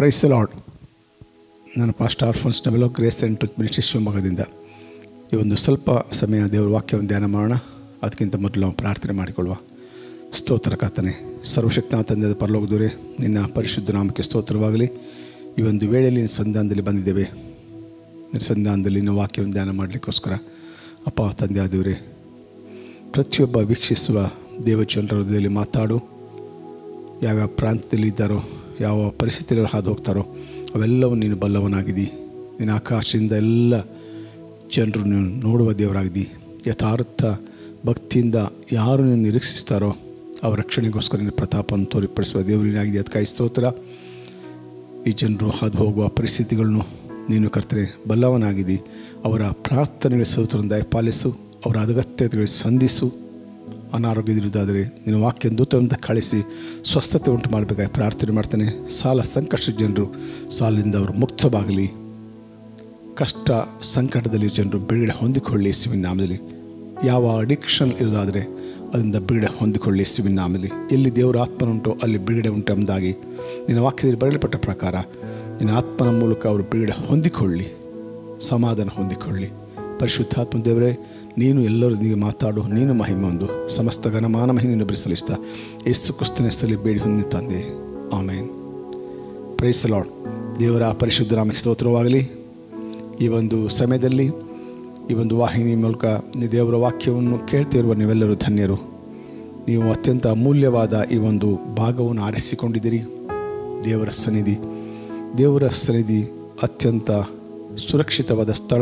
price Lord ನಾನು past orphans develop grace centre ministry ಶಿವಮೊಗ್ಗದಿಂದ ಈ ಒಂದು ಸ್ವಲ್ಪ ಸಮಯ ದೇವರ ವಾಕ್ಯವನ್ನು ಧ್ಯಾನ ಮಾಡೋಣ ಅದಕ್ಕಿಂತ ಮೊದಲು ನಾವು ಪ್ರಾರ್ಥನೆ ಮಾಡಿಕೊಳ್ಳುವ ಸ್ತೋತ್ರ ಕರ್ತನೆ ಸರ್ವಶಕ್ತ ತಂದೆಯ ಪರಲೋಕದವರೇ ನಿನ್ನ ಪರಿಶುದ್ಧ ನಾಮಕ್ಕೆ ಸ್ತೋತ್ರವಾಗಲಿ ಈ ಒಂದು ವೇಳೆಯಲ್ಲಿ ನಿನ್ನ ಸಂಧಾನದಲ್ಲಿ ಬಂದಿದ್ದೇವೆ ನಿನ್ನ ಸಂಧಾನದಲ್ಲಿ ನಿನ್ನ ವಾಕ್ಯವನ್ನು ಧ್ಯಾನ ಮಾಡಲಿಕ್ಕೋಸ್ಕರ ಅಪ್ಪ ತಂದೆ ಆದವರೇ ಪ್ರತಿಯೊಬ್ಬ ವೀಕ್ಷಿಸುವ ದೇವಚಂದ್ರ ಹೃದಯದಲ್ಲಿ ಮಾತಾಡು ಯಾವ್ಯಾವ ಪ್ರಾಂತ್ಯದಲ್ಲಿ ಇದ್ದಾರೋ ಯಾವ ಪರಿಸ್ಥಿತಿಯಲ್ಲಿ ಹಾದು ಹೋಗ್ತಾರೋ ಅವೆಲ್ಲವೂ ನೀನು ಬಲ್ಲವನಾಗಿದ್ದಿ ನಿನ್ನ ಆಕಾಶದಿಂದ ಎಲ್ಲ ಜನರು ನೀನು ನೋಡುವ ದೇವರಾಗಿದ್ದಿ ಯಥಾರ್ಥ ಭಕ್ತಿಯಿಂದ ಯಾರು ನೀನು ನಿರೀಕ್ಷಿಸ್ತಾರೋ ಅವರ ರಕ್ಷಣೆಗೋಸ್ಕರ ನಿನ್ನ ಪ್ರತಾಪವನ್ನು ತೋರಿಪಡಿಸುವ ದೇವರಿನಾಗಿದೆ ಅದಕ್ಕಾಗಿ ಸ್ತೋತ್ರ ಈ ಜನರು ಹಾದು ಹೋಗುವ ಪರಿಸ್ಥಿತಿಗಳನ್ನು ನೀನು ಕರ್ತನೆ ಬಲ್ಲವನಾಗಿದ್ದಿ ಅವರ ಪ್ರಾರ್ಥನೆಗಳ ಸೌತರನ್ನು ದಯಪಾಲಿಸು ಅವರ ಅಗತ್ಯತೆಗಳಿಗೆ ಸಂಧಿಸು ಅನಾರೋಗ್ಯದಿರುವುದಾದರೆ ನಿನ್ನ ವಾಕ್ಯ ದೂತವಂತ ಕಳಿಸಿ ಸ್ವಸ್ಥತೆ ಉಂಟು ಮಾಡಬೇಕಾಗಿ ಪ್ರಾರ್ಥನೆ ಮಾಡ್ತಾನೆ ಸಾಲ ಸಂಕಷ್ಟ ಜನರು ಸಾಲಿನಿಂದ ಅವರು ಮುಕ್ತವಾಗಲಿ ಕಷ್ಟ ಸಂಕಟದಲ್ಲಿ ಜನರು ಬಿಡುಗಡೆ ಹೊಂದಿಕೊಳ್ಳಿ ಯೇಸುವಿನ ನಾಮದಲ್ಲಿ ಯಾವ ಅಡಿಕ್ಷನ್ ಇರೋದಾದರೆ ಅದರಿಂದ ಬಿಡುಗಡೆ ಹೊಂದಿಕೊಳ್ಳಿ ಯೇಸುವಿನ ನಾಮದಲ್ಲಿ ಎಲ್ಲಿ ದೇವರ ಆತ್ಮನುಂಟೋ ಅಲ್ಲಿ ಬಿಡುಗಡೆ ಉಂಟು ಎಂಬುದಾಗಿ ನಿನ್ನ ವಾಕ್ಯದಲ್ಲಿ ಬರೆಯಲ್ಪಟ್ಟ ಪ್ರಕಾರ ನಿನ್ನ ಆತ್ಮನ ಮೂಲಕ ಅವರು ಬಿಡುಗಡೆ ಹೊಂದಿಕೊಳ್ಳಿ ಸಮಾಧಾನ ಹೊಂದಿಕೊಳ್ಳಿ ಪರಿಶುದ್ಧಾತ್ಮ ದೇವರೇ ನೀನು ಎಲ್ಲರೊಂದಿಗೆ ಮಾತಾಡು ನೀನು ಮಹಿಮೆ ಒಂದು ಸಮಸ್ತ ಘನಮಾನ ಮಹಿಮೆಯನ್ನು ಬರಿಸಲಿಸ್ತಾ ಯೇಸು ಕ್ರಿಸ್ತನ ಹೆಸರಲ್ಲಿ ಬೇಡಿ ಹೊಂದಿ ತಂದೆ ಆಮೇನ್ ಪ್ರೈಸ್ ಲಾರ್ಡ್ ದೇವರ ಪರಿಶುದ್ಧ ನಾಮಕ್ಕೆ ಸ್ತೋತ್ರವಾಗಲಿ ಈ ಒಂದು ಸಮಯದಲ್ಲಿ ಈ ಒಂದು ವಾಹಿನಿ ಮೂಲಕ ನೀವು ದೇವರ ವಾಕ್ಯವನ್ನು ಕೇಳ್ತಿರುವ ನೀವೆಲ್ಲರೂ ಧನ್ಯರು ನೀವು ಅತ್ಯಂತ ಅಮೂಲ್ಯವಾದ ಈ ಒಂದು ಭಾಗವನ್ನು ಆರಿಸಿಕೊಂಡಿದ್ದೀರಿ ದೇವರ ಸನ್ನಿಧಿ ದೇವರ ಸನ್ನಿಧಿ ಅತ್ಯಂತ ಸುರಕ್ಷಿತವಾದ ಸ್ಥಳ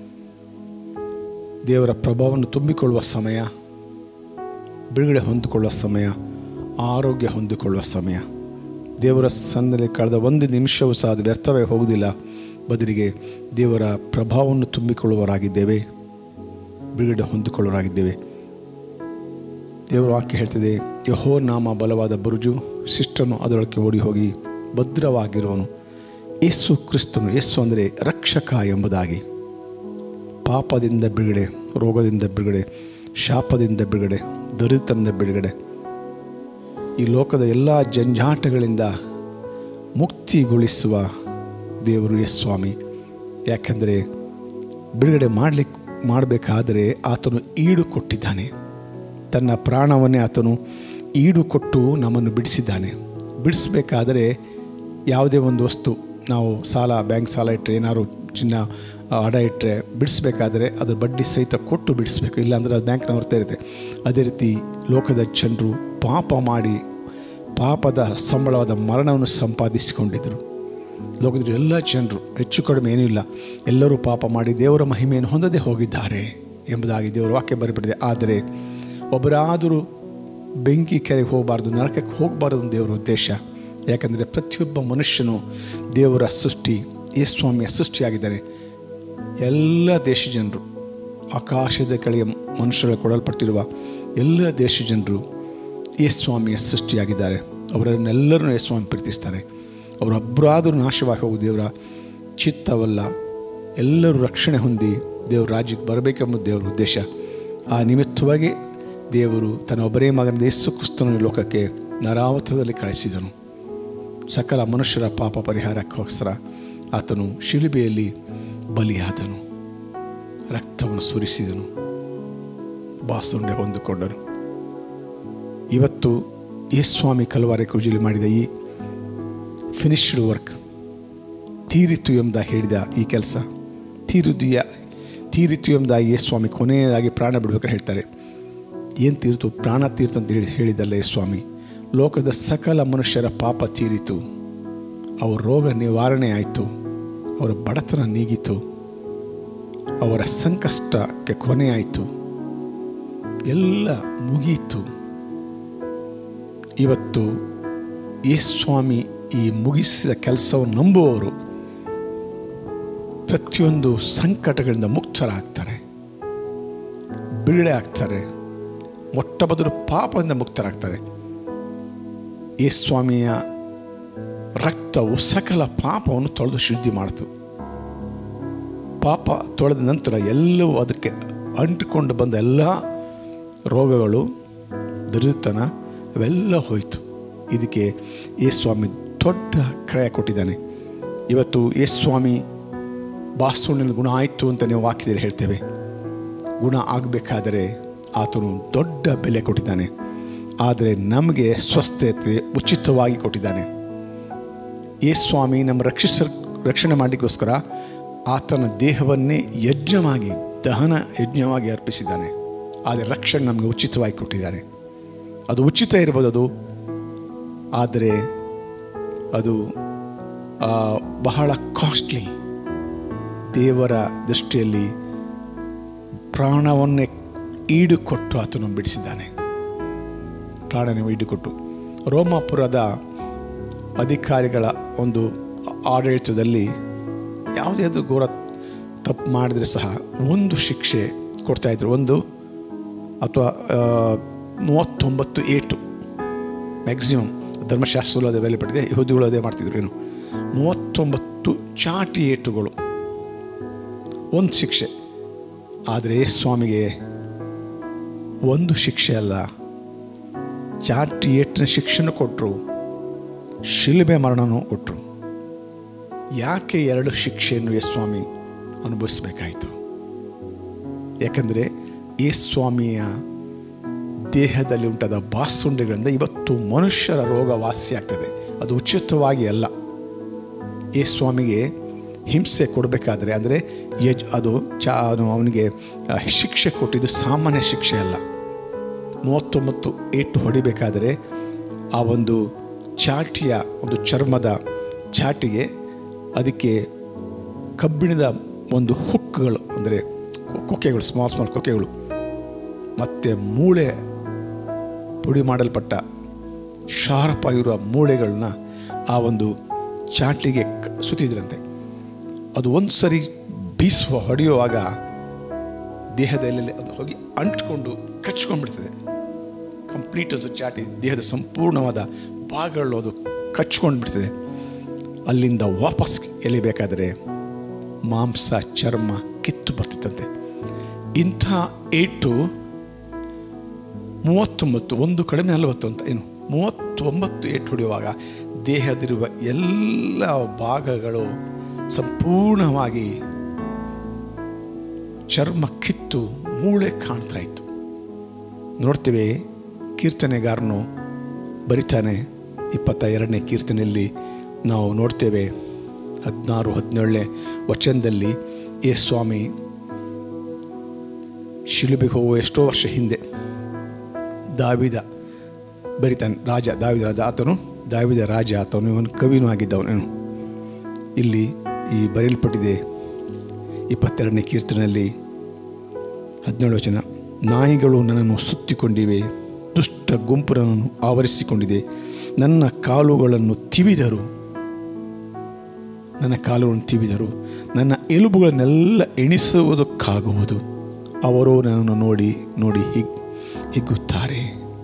ದೇವರ ಪ್ರಭಾವವನ್ನು ತುಂಬಿಕೊಳ್ಳುವ ಸಮಯ ಬಿಡುಗಡೆ ಹೊಂದಿಕೊಳ್ಳುವ ಸಮಯ ಆರೋಗ್ಯ ಹೊಂದಿಕೊಳ್ಳುವ ಸಮಯ ದೇವರ ಸನ್ನಲ್ಲಿ ಕಳೆದ ಒಂದು ನಿಮಿಷವೂ ಸಹ ಅದು ವ್ಯರ್ಥವೇ ಹೋಗುವುದಿಲ್ಲ ಬದಲಿಗೆ ದೇವರ ಪ್ರಭಾವವನ್ನು ತುಂಬಿಕೊಳ್ಳುವವರಾಗಿದ್ದೇವೆ ಬಿಡುಗಡೆ ಹೊಂದಿಕೊಳ್ಳುವರಾಗಿದ್ದೇವೆ ದೇವರ ವಾಕ್ಯ ಹೇಳ್ತಿದೆ ಯಹೋ ನಾಮ ಬಲವಾದ ಬುರುಜು ಶಿಷ್ಟನು ಅದರೊಳಗೆ ಓಡಿ ಹೋಗಿ ಭದ್ರವಾಗಿರೋನು ಯೇಸು ಕ್ರಿಸ್ತನು ಯೇಸು ಅಂದರೆ ರಕ್ಷಕ ಎಂಬುದಾಗಿ ಪಾಪದಿಂದ ಬಿಡುಗಡೆ ರೋಗದಿಂದ ಬಿಡುಗಡೆ ಶಾಪದಿಂದ ಬಿಡುಗಡೆ ದರಿದ್ರದಿಂದ ಬಿಡುಗಡೆ ಈ ಲೋಕದ ಎಲ್ಲ ಜಂಜಾಟಗಳಿಂದ ಮುಕ್ತಿಗೊಳಿಸುವ ದೇವರು ಎಸ್ ಸ್ವಾಮಿ ಯಾಕೆಂದರೆ ಬಿಡುಗಡೆ ಮಾಡಲಿಕ್ಕೆ ಮಾಡಬೇಕಾದರೆ ಆತನು ಈಡು ಕೊಟ್ಟಿದ್ದಾನೆ ತನ್ನ ಪ್ರಾಣವನ್ನೇ ಆತನು ಈಡು ಕೊಟ್ಟು ನಮ್ಮನ್ನು ಬಿಡಿಸಿದ್ದಾನೆ ಬಿಡಿಸಬೇಕಾದರೆ ಯಾವುದೇ ಒಂದು ವಸ್ತು ನಾವು ಸಾಲ ಬ್ಯಾಂಕ್ ಸಾಲ ಇಟ್ಟರೆ ಏನಾದ್ರು ಚಿನ್ನ ಅಡ ಇಟ್ಟರೆ ಬಿಡಿಸ್ಬೇಕಾದ್ರೆ ಅದ್ರ ಬಡ್ಡಿ ಸಹಿತ ಕೊಟ್ಟು ಬಿಡಿಸ್ಬೇಕು ಇಲ್ಲಾಂದರೆ ಅದು ಬ್ಯಾಂಕ್ನ ಹೊರತಾ ಇರುತ್ತೆ ಅದೇ ರೀತಿ ಲೋಕದ ಜನರು ಪಾಪ ಮಾಡಿ ಪಾಪದ ಸಂಬಳವಾದ ಮರಣವನ್ನು ಸಂಪಾದಿಸಿಕೊಂಡಿದ್ದರು ಲೋಕದ ಎಲ್ಲ ಜನರು ಹೆಚ್ಚು ಕಡಿಮೆ ಏನೂ ಇಲ್ಲ ಎಲ್ಲರೂ ಪಾಪ ಮಾಡಿ ದೇವರ ಮಹಿಮೆಯನ್ನು ಹೊಂದದೇ ಹೋಗಿದ್ದಾರೆ ಎಂಬುದಾಗಿ ದೇವರ ವಾಕ್ಯ ಬರೆಬಿಟ್ಟಿದೆ ಆದರೆ ಒಬ್ಬರಾದರೂ ಬೆಂಕಿ ಕೆರೆಗೆ ಹೋಗಬಾರ್ದು ನರಕಕ್ಕೆ ಹೋಗಬಾರ್ದು ದೇವರ ಉದ್ದೇಶ ಯಾಕಂದರೆ ಪ್ರತಿಯೊಬ್ಬ ಮನುಷ್ಯನು ದೇವರ ಸೃಷ್ಟಿ ಈ ಸ್ವಾಮಿಯ ಸೃಷ್ಟಿಯಾಗಿದ್ದಾನೆ ಎಲ್ಲ ದೇಶ ಜನರು ಆಕಾಶದ ಕೆಳಗೆ ಮನುಷ್ಯರ ಕೊಡಲ್ಪಟ್ಟಿರುವ ಎಲ್ಲ ದೇಶ ಜನರು ಈ ಸ್ವಾಮಿಯ ಸೃಷ್ಟಿಯಾಗಿದ್ದಾರೆ ಅವರನ್ನೆಲ್ಲರನ್ನೂ ಈ ಸ್ವಾಮಿ ಪ್ರೀತಿಸ್ತಾರೆ ಅವರೊಬ್ಬರಾದರೂ ನಾಶವಾಗಿ ಹೋಗುವ ದೇವರ ಚಿತ್ತವಲ್ಲ ಎಲ್ಲರೂ ರಕ್ಷಣೆ ಹೊಂದಿ ದೇವರ ರಾಜ್ಯಕ್ಕೆ ಬರಬೇಕೆಂಬುದು ದೇವರ ಉದ್ದೇಶ ಆ ನಿಮಿತ್ತವಾಗಿ ದೇವರು ತನ್ನ ಒಬ್ಬರೇ ಮಗನ ಯೇಸು ಕ್ರಿಸ್ತನ ಲೋಕಕ್ಕೆ ನರಾವತದಲ್ಲಿ ಕಳಿಸಿದನು ಸಕಲ ಮನುಷ್ಯರ ಪಾಪ ಪರಿಹಾರಕ್ಕೋಸ್ಕರ ಆತನು ಶಿಲುಬೆಯಲ್ಲಿ ಬಲಿಯಾದನು ರಕ್ತವನ್ನು ಸುರಿಸಿದನು ಬಾಸುಂಡೆ ಹೊಂದಿಕೊಂಡನು ಇವತ್ತು ಯೇಸ್ವಾಮಿ ಕಲ್ವಾರೆ ಕುಜಲಿ ಮಾಡಿದ ಈ ಫಿನಿಶ್ಡ್ ವರ್ಕ್ ತೀರಿತು ಎಂಬುದಾಗಿ ಹೇಳಿದ ಈ ಕೆಲಸ ತೀರಿದು ಯಾ ತೀರಿತು ಎಂಬುದಾಗಿ ಯೇಸ್ವಾಮಿ ಕೊನೆಯದಾಗಿ ಪ್ರಾಣ ಬಿಡ್ಬೇಕಾದ್ರೆ ಹೇಳ್ತಾರೆ ಏನು ತೀರಿತು ಪ್ರಾಣ ತೀರ್ತು ಅಂತ ಹೇಳಿ ಹೇಳಿದಲ್ಲ ಯೇಸ್ವಾಮಿ ಲೋಕದ ಸಕಲ ಮನುಷ್ಯರ ಪಾಪ ತೀರಿತು ಅವರ ರೋಗ ನಿವಾರಣೆ ಆಯಿತು ಅವರ ಬಡತನ ನೀಗಿತು ಅವರ ಸಂಕಷ್ಟಕ್ಕೆ ಕೊನೆ ಆಯಿತು ಎಲ್ಲ ಮುಗಿಯಿತು ಇವತ್ತು ಯೇಸ್ವಾಮಿ ಈ ಮುಗಿಸಿದ ಕೆಲಸವನ್ನು ನಂಬುವವರು ಪ್ರತಿಯೊಂದು ಸಂಕಟಗಳಿಂದ ಮುಕ್ತರಾಗ್ತಾರೆ ಬಿಡುಗಡೆ ಆಗ್ತಾರೆ ಮೊಟ್ಟ ಮೊದಲು ಪಾಪದಿಂದ ಮುಕ್ತರಾಗ್ತಾರೆ ಯೇಸ್ವಾಮಿಯ ರಕ್ತವು ಸಕಲ ಪಾಪವನ್ನು ತೊಳೆದು ಶುದ್ಧಿ ಮಾಡಿತು ಪಾಪ ತೊಳೆದ ನಂತರ ಎಲ್ಲವೂ ಅದಕ್ಕೆ ಅಂಟಿಕೊಂಡು ಬಂದ ಎಲ್ಲ ರೋಗಗಳು ದರಿದ್ರತನ ಅವೆಲ್ಲ ಹೋಯಿತು ಇದಕ್ಕೆ ಈ ಸ್ವಾಮಿ ದೊಡ್ಡ ಕ್ರಯ ಕೊಟ್ಟಿದ್ದಾನೆ ಇವತ್ತು ಯೇಸು ಸ್ವಾಮಿ ಬಾಸುಣ್ಣಿನ ಗುಣ ಆಯಿತು ಅಂತ ನೀವು ವಾಕ್ಯದಲ್ಲಿ ಹೇಳ್ತೇವೆ ಗುಣ ಆಗಬೇಕಾದರೆ ಆತನು ದೊಡ್ಡ ಬೆಲೆ ಕೊಟ್ಟಿದ್ದಾನೆ ಆದರೆ ನಮಗೆ ಸ್ವಸ್ಥತೆ ಉಚಿತವಾಗಿ ಕೊಟ್ಟಿದ್ದಾನೆ ಯೇಸು ಸ್ವಾಮಿ ನಮ್ಮ ರಕ್ಷಿಸ ರಕ್ಷಣೆ ಮಾಡಲಿಕ್ಕೋಸ್ಕರ ಆತನ ದೇಹವನ್ನೇ ಯಜ್ಞವಾಗಿ ದಹನ ಯಜ್ಞವಾಗಿ ಅರ್ಪಿಸಿದ್ದಾನೆ ಆದರೆ ರಕ್ಷಣೆ ನಮಗೆ ಉಚಿತವಾಗಿ ಕೊಟ್ಟಿದ್ದಾನೆ ಅದು ಉಚಿತ ಇರ್ಬೋದು ಅದು ಆದರೆ ಅದು ಆ, ಬಹಳ ಕಾಸ್ಟ್ಲಿ ದೇವರ ದೃಷ್ಟಿಯಲ್ಲಿ ಪ್ರಾಣವನ್ನೇ ಈಡುಕೊಟ್ಟು ಆತನು ಬಿಡಿಸಿದ್ದಾನೆ ಪ್ರಾಣನ ಈಡುಕೊಟ್ಟು ರೋಮಾಪುರದ ಅಧಿಕಾರಿಗಳ ಒಂದು ಆಡಳಿತದಲ್ಲಿ ಯಾವುದೇ ಅದು ಘೋರ ತಪ್ಪು ಮಾಡಿದ್ರೆ ಸಹ ಒಂದು ಶಿಕ್ಷೆ ಕೊಡ್ತಾಯಿದ್ರು ಒಂದು ಅಥವಾ ಆ, ಮೂವತ್ತೊಂಬತ್ತು ಏಟು ಮ್ಯಾಕ್ಸಿಮಮ್ ಧರ್ಮಶಾಸ್ತ್ರಗಳು ಅದೇ ಬೆಲೆ ಪಡೆದಿದೆ ಯಹೂದಿಗಳು ಅದೇ ಮಾಡ್ತಿದ್ರು ಏನು ಮೂವತ್ತೊಂಬತ್ತು ಚಾಟಿ ಏಟುಗಳು ಒಂದು ಶಿಕ್ಷೆ ಆದರೆ ಸ್ವಾಮಿಗೆ ಒಂದು ಶಿಕ್ಷೆ ಅಲ್ಲ ಚಾಟಿ ಏಟಿನ ಶಿಕ್ಷೆನೂ ಕೊಟ್ಟರು ಶಿಲ್ಬೆ ಮರಣನೂ ಕೊಟ್ಟರು ಯಾಕೆ ಎರಡು ಶಿಕ್ಷೆಯನ್ನು ಯೇಸು ಸ್ವಾಮಿ ಅನುಭವಿಸಬೇಕಾಯಿತು ಯಾಕಂದರೆ ಯೇಸು ಸ್ವಾಮಿಯ ದೇಹದಲ್ಲಿ ಉಂಟಾದ ಬಾಸುಂಡೆಗಳಿಂದ ಇವತ್ತು ಮನುಷ್ಯರ ರೋಗ ವಾಸಿಯಾಗ್ತದೆ ಅದು ಉಚಿತವಾಗಿ ಅಲ್ಲ ಈ ಸ್ವಾಮಿಗೆ ಹಿಂಸೆ ಕೊಡಬೇಕಾದ್ರೆ ಅಂದರೆ ಯಜ್ ಅದು ಚಾ ಅದು ಅವನಿಗೆ ಆ, ಶಿಕ್ಷೆ ಕೊಟ್ಟಿದ್ದು ಸಾಮಾನ್ಯ ಶಿಕ್ಷೆ ಅಲ್ಲ ಮೂವತ್ತೊಂಬತ್ತು ಏಟು ಹೊಡಿಬೇಕಾದರೆ ಆ ಒಂದು ಚಾಟಿಯ ಒಂದು ಚರ್ಮದ ಚಾಟಿಗೆ ಅದಕ್ಕೆ ಕಬ್ಬಿಣದ ಒಂದು ಹುಕ್ಗಳು ಅಂದರೆ ಕೊ- ಕೊಕ್ಕೆಗಳು ಸ್ಮಾಲ್ ಸ್ಮಾಲ್ ಕೊಕ್ಕೆಗಳು ಮತ್ತು ಮೂಳೆ ಪುಡಿ ಮಾಡಲ್ಪಟ್ಟ ಶಾರ್ಪ್ ಆಗಿರುವ ಮೂಳೆಗಳನ್ನ ಆ ಒಂದು ಚಾಟಿಗೆ ಕ- ಸುತ್ತಿದ್ರಂತೆ ಅದು ಒಂದು ಸರಿ ಬೀಸುವ ಹೊಡೆಯುವಾಗ ದೇಹದಲ್ಲಿ ಅದು ಹೋಗಿ ಅಂಟ್ಕೊಂಡು ಕಚ್ಕೊಂಡ್ಬಿಡ್ತದೆ ಕಂಪ್ಲೀಟ್ ಅದು ಚಾಟಿ ದೇಹದ ಸಂಪೂರ್ಣವಾದ ಭಾಗಗಳು ಅದು ಕಚ್ಕೊಂಡು ಬಿಡ್ತದೆ ಅಲ್ಲಿಂದ ವಾಪಸ್ ಎಳಿಬೇಕಾದರೆ ಮಾಂಸ ಚರ್ಮ ಕಿತ್ತು ಬರ್ತಿತ್ತಂತೆ ಇಂಥ ಏಟು ಮೂವತ್ತೊಂಬತ್ತು ಒಂದು ಕಡಿಮೆ ನಲವತ್ತು ಅಂತ ಏನು ಮೂವತ್ತೊಂಬತ್ತು ಏಟು ಹೊಡೆಯುವಾಗ ದೇಹದಿರುವ ಎಲ್ಲ ಭಾಗಗಳು ಸಂಪೂರ್ಣವಾಗಿ ಚರ್ಮ ಕಿತ್ತು ಮೂಳೆ ಕಾಣ್ತಾ ಇತ್ತು ನೋಡ್ತೇವೆ ಕೀರ್ತನೆಗಾರನು ಬರಿತಾನೆ ಇಪ್ಪತ್ತ ಎರಡನೇ ಕೀರ್ತನೆಯಲ್ಲಿ ನಾವು ನೋಡ್ತೇವೆ ಹದಿನಾರು ಹದಿನೇಳನೇ ವಚನದಲ್ಲಿ ಏ ಸ್ವಾಮಿ ಶಿಲುಬೆಗೆ ಹೋಗುವ ಎಷ್ಟೋ ವರ್ಷ ಹಿಂದೆ ದಾವಿದ ಬರಿತಾನೆ ರಾಜ ದಾವಿದ ರಾಜ ಆತನು ದಾವಿದ ರಾಜ ಆತನು ಇವನು ಕವಿನೂ ಆಗಿದ್ದವನೇನು ಇಲ್ಲಿ ಈ ಬರೆಯಲ್ಪಟ್ಟಿದೆ ಇಪ್ಪತ್ತೆರಡನೇ ಕೀರ್ತನೆಯಲ್ಲಿ ಹದಿನೇಳು ವಚನ ನಾಯಿಗಳು ನನ್ನನ್ನು ಸುತ್ತಿಕೊಂಡಿವೆ ದುಷ್ಟ ಗುಂಪು ನನ್ನನ್ನು ಆವರಿಸಿಕೊಂಡಿದೆ ನನ್ನ ಕಾಲುಗಳನ್ನು ತಿವಿದರು ನನ್ನ ಕಾಲುಗಳನ್ನು ತಿವಿದರು ನನ್ನ ಎಲುಬುಗಳನ್ನೆಲ್ಲ ಎಣಿಸುವುದಕ್ಕಾಗುವುದು ಅವರು ನನ್ನನ್ನು ನೋಡಿ ನೋಡಿ ಹಿಗ್ ಹಿಗ್ಗುತ್ತಾರೆ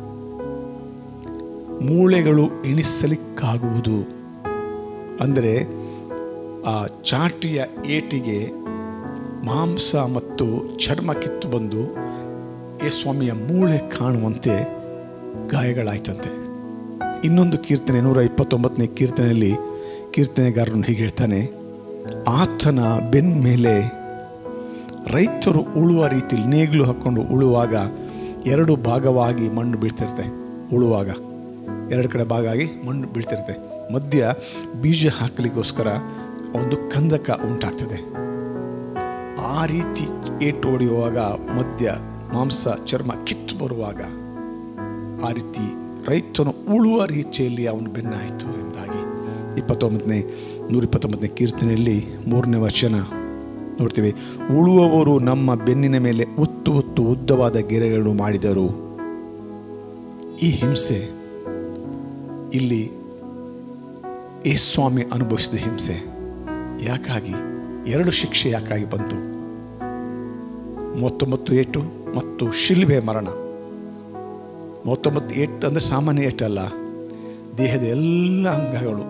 ಮೂಳೆಗಳು ಎಣಿಸಲಿಕ್ಕಾಗುವುದು ಅಂದರೆ ಆ ಚಾಟಿಯ ಏಟಿಗೆ ಮಾಂಸ ಮತ್ತು ಚರ್ಮ ಕಿತ್ತು ಬಂದು ಏ ಸ್ವಾಮಿಯ ಮೂಳೆ ಕಾಣುವಂತೆ ಗಾಯಗಳಾಯ್ತಂತೆ ಇನ್ನೊಂದು ಕೀರ್ತನೆ ನೂರ ಇಪ್ಪತ್ತೊಂಬತ್ತನೇ ಕೀರ್ತನೆಯಲ್ಲಿ ಕೀರ್ತನೆಗಾರನು ಹೀಗೆ ಹೇಳ್ತಾನೆ ಆತನ ಬೆನ್ ಮೇಲೆ ರೈತರು ಉಳುವ ರೀತಿಯಲ್ಲಿ ನೇಗಿಲು ಹಾಕ್ಕೊಂಡು ಉಳುವಾಗ ಎರಡು ಭಾಗವಾಗಿ ಮಣ್ಣು ಬೀಳ್ತಿರುತ್ತೆ ಉಳುವಾಗ ಎರಡು ಕಡೆ ಭಾಗ ಆಗಿ ಮಣ್ಣು ಬೀಳ್ತಿರುತ್ತೆ ಮಧ್ಯ ಬೀಜ ಹಾಕಲಿಕ್ಕೋಸ್ಕರ ಒಂದು ಕಂದಕ ಉಂಟಾಗ್ತದೆ ಆ ರೀತಿ ಏಟು ಹೊಡೆಯುವಾಗ ಮಧ್ಯ ಮಾಂಸ ಚರ್ಮ ಕಿತ್ತು ಬರುವಾಗ ಆ ರೀತಿ ರೈತನು ಉಳುವ ರೀತಿಯಲ್ಲಿ ಅವನು ಬೆನ್ನಾಯಿತು ಎಂದಾಗಿ ಇಪ್ಪತ್ತೊಂಬತ್ತನೇ ನೂರ ಇಪ್ಪತ್ತೊಂಬತ್ತನೇ ಕೀರ್ತನೆಯಲ್ಲಿ ಮೂರನೇ ವಚನ ನೋಡ್ತೀವಿ ಉಳುವವರು ನಮ್ಮ ಬೆನ್ನಿನ ಮೇಲೆ ಉತ್ತು ಉತ್ತು ಉದ್ದವಾದ ಗೆರೆಗಳನ್ನು ಮಾಡಿದರು ಈ ಹಿಂಸೆ ಇಲ್ಲಿ ಸ್ವಾಮಿ ಅನುಭವಿಸಿದ ಹಿಂಸೆ ಯಾಕಾಗಿ ಎರಡು ಶಿಕ್ಷೆ ಯಾಕಾಗಿ ಬಂತು ಮೂವತ್ತೊಂಬತ್ತು ಏಟು ಮತ್ತು ಶಿಲ್ಬೆ ಮರಣ ಮೂವತ್ತೊಂಬತ್ತು ಏಟು ಅಂದರೆ ಸಾಮಾನ್ಯ ಏಟಲ್ಲ ದೇಹದ ಎಲ್ಲ ಅಂಗಗಳು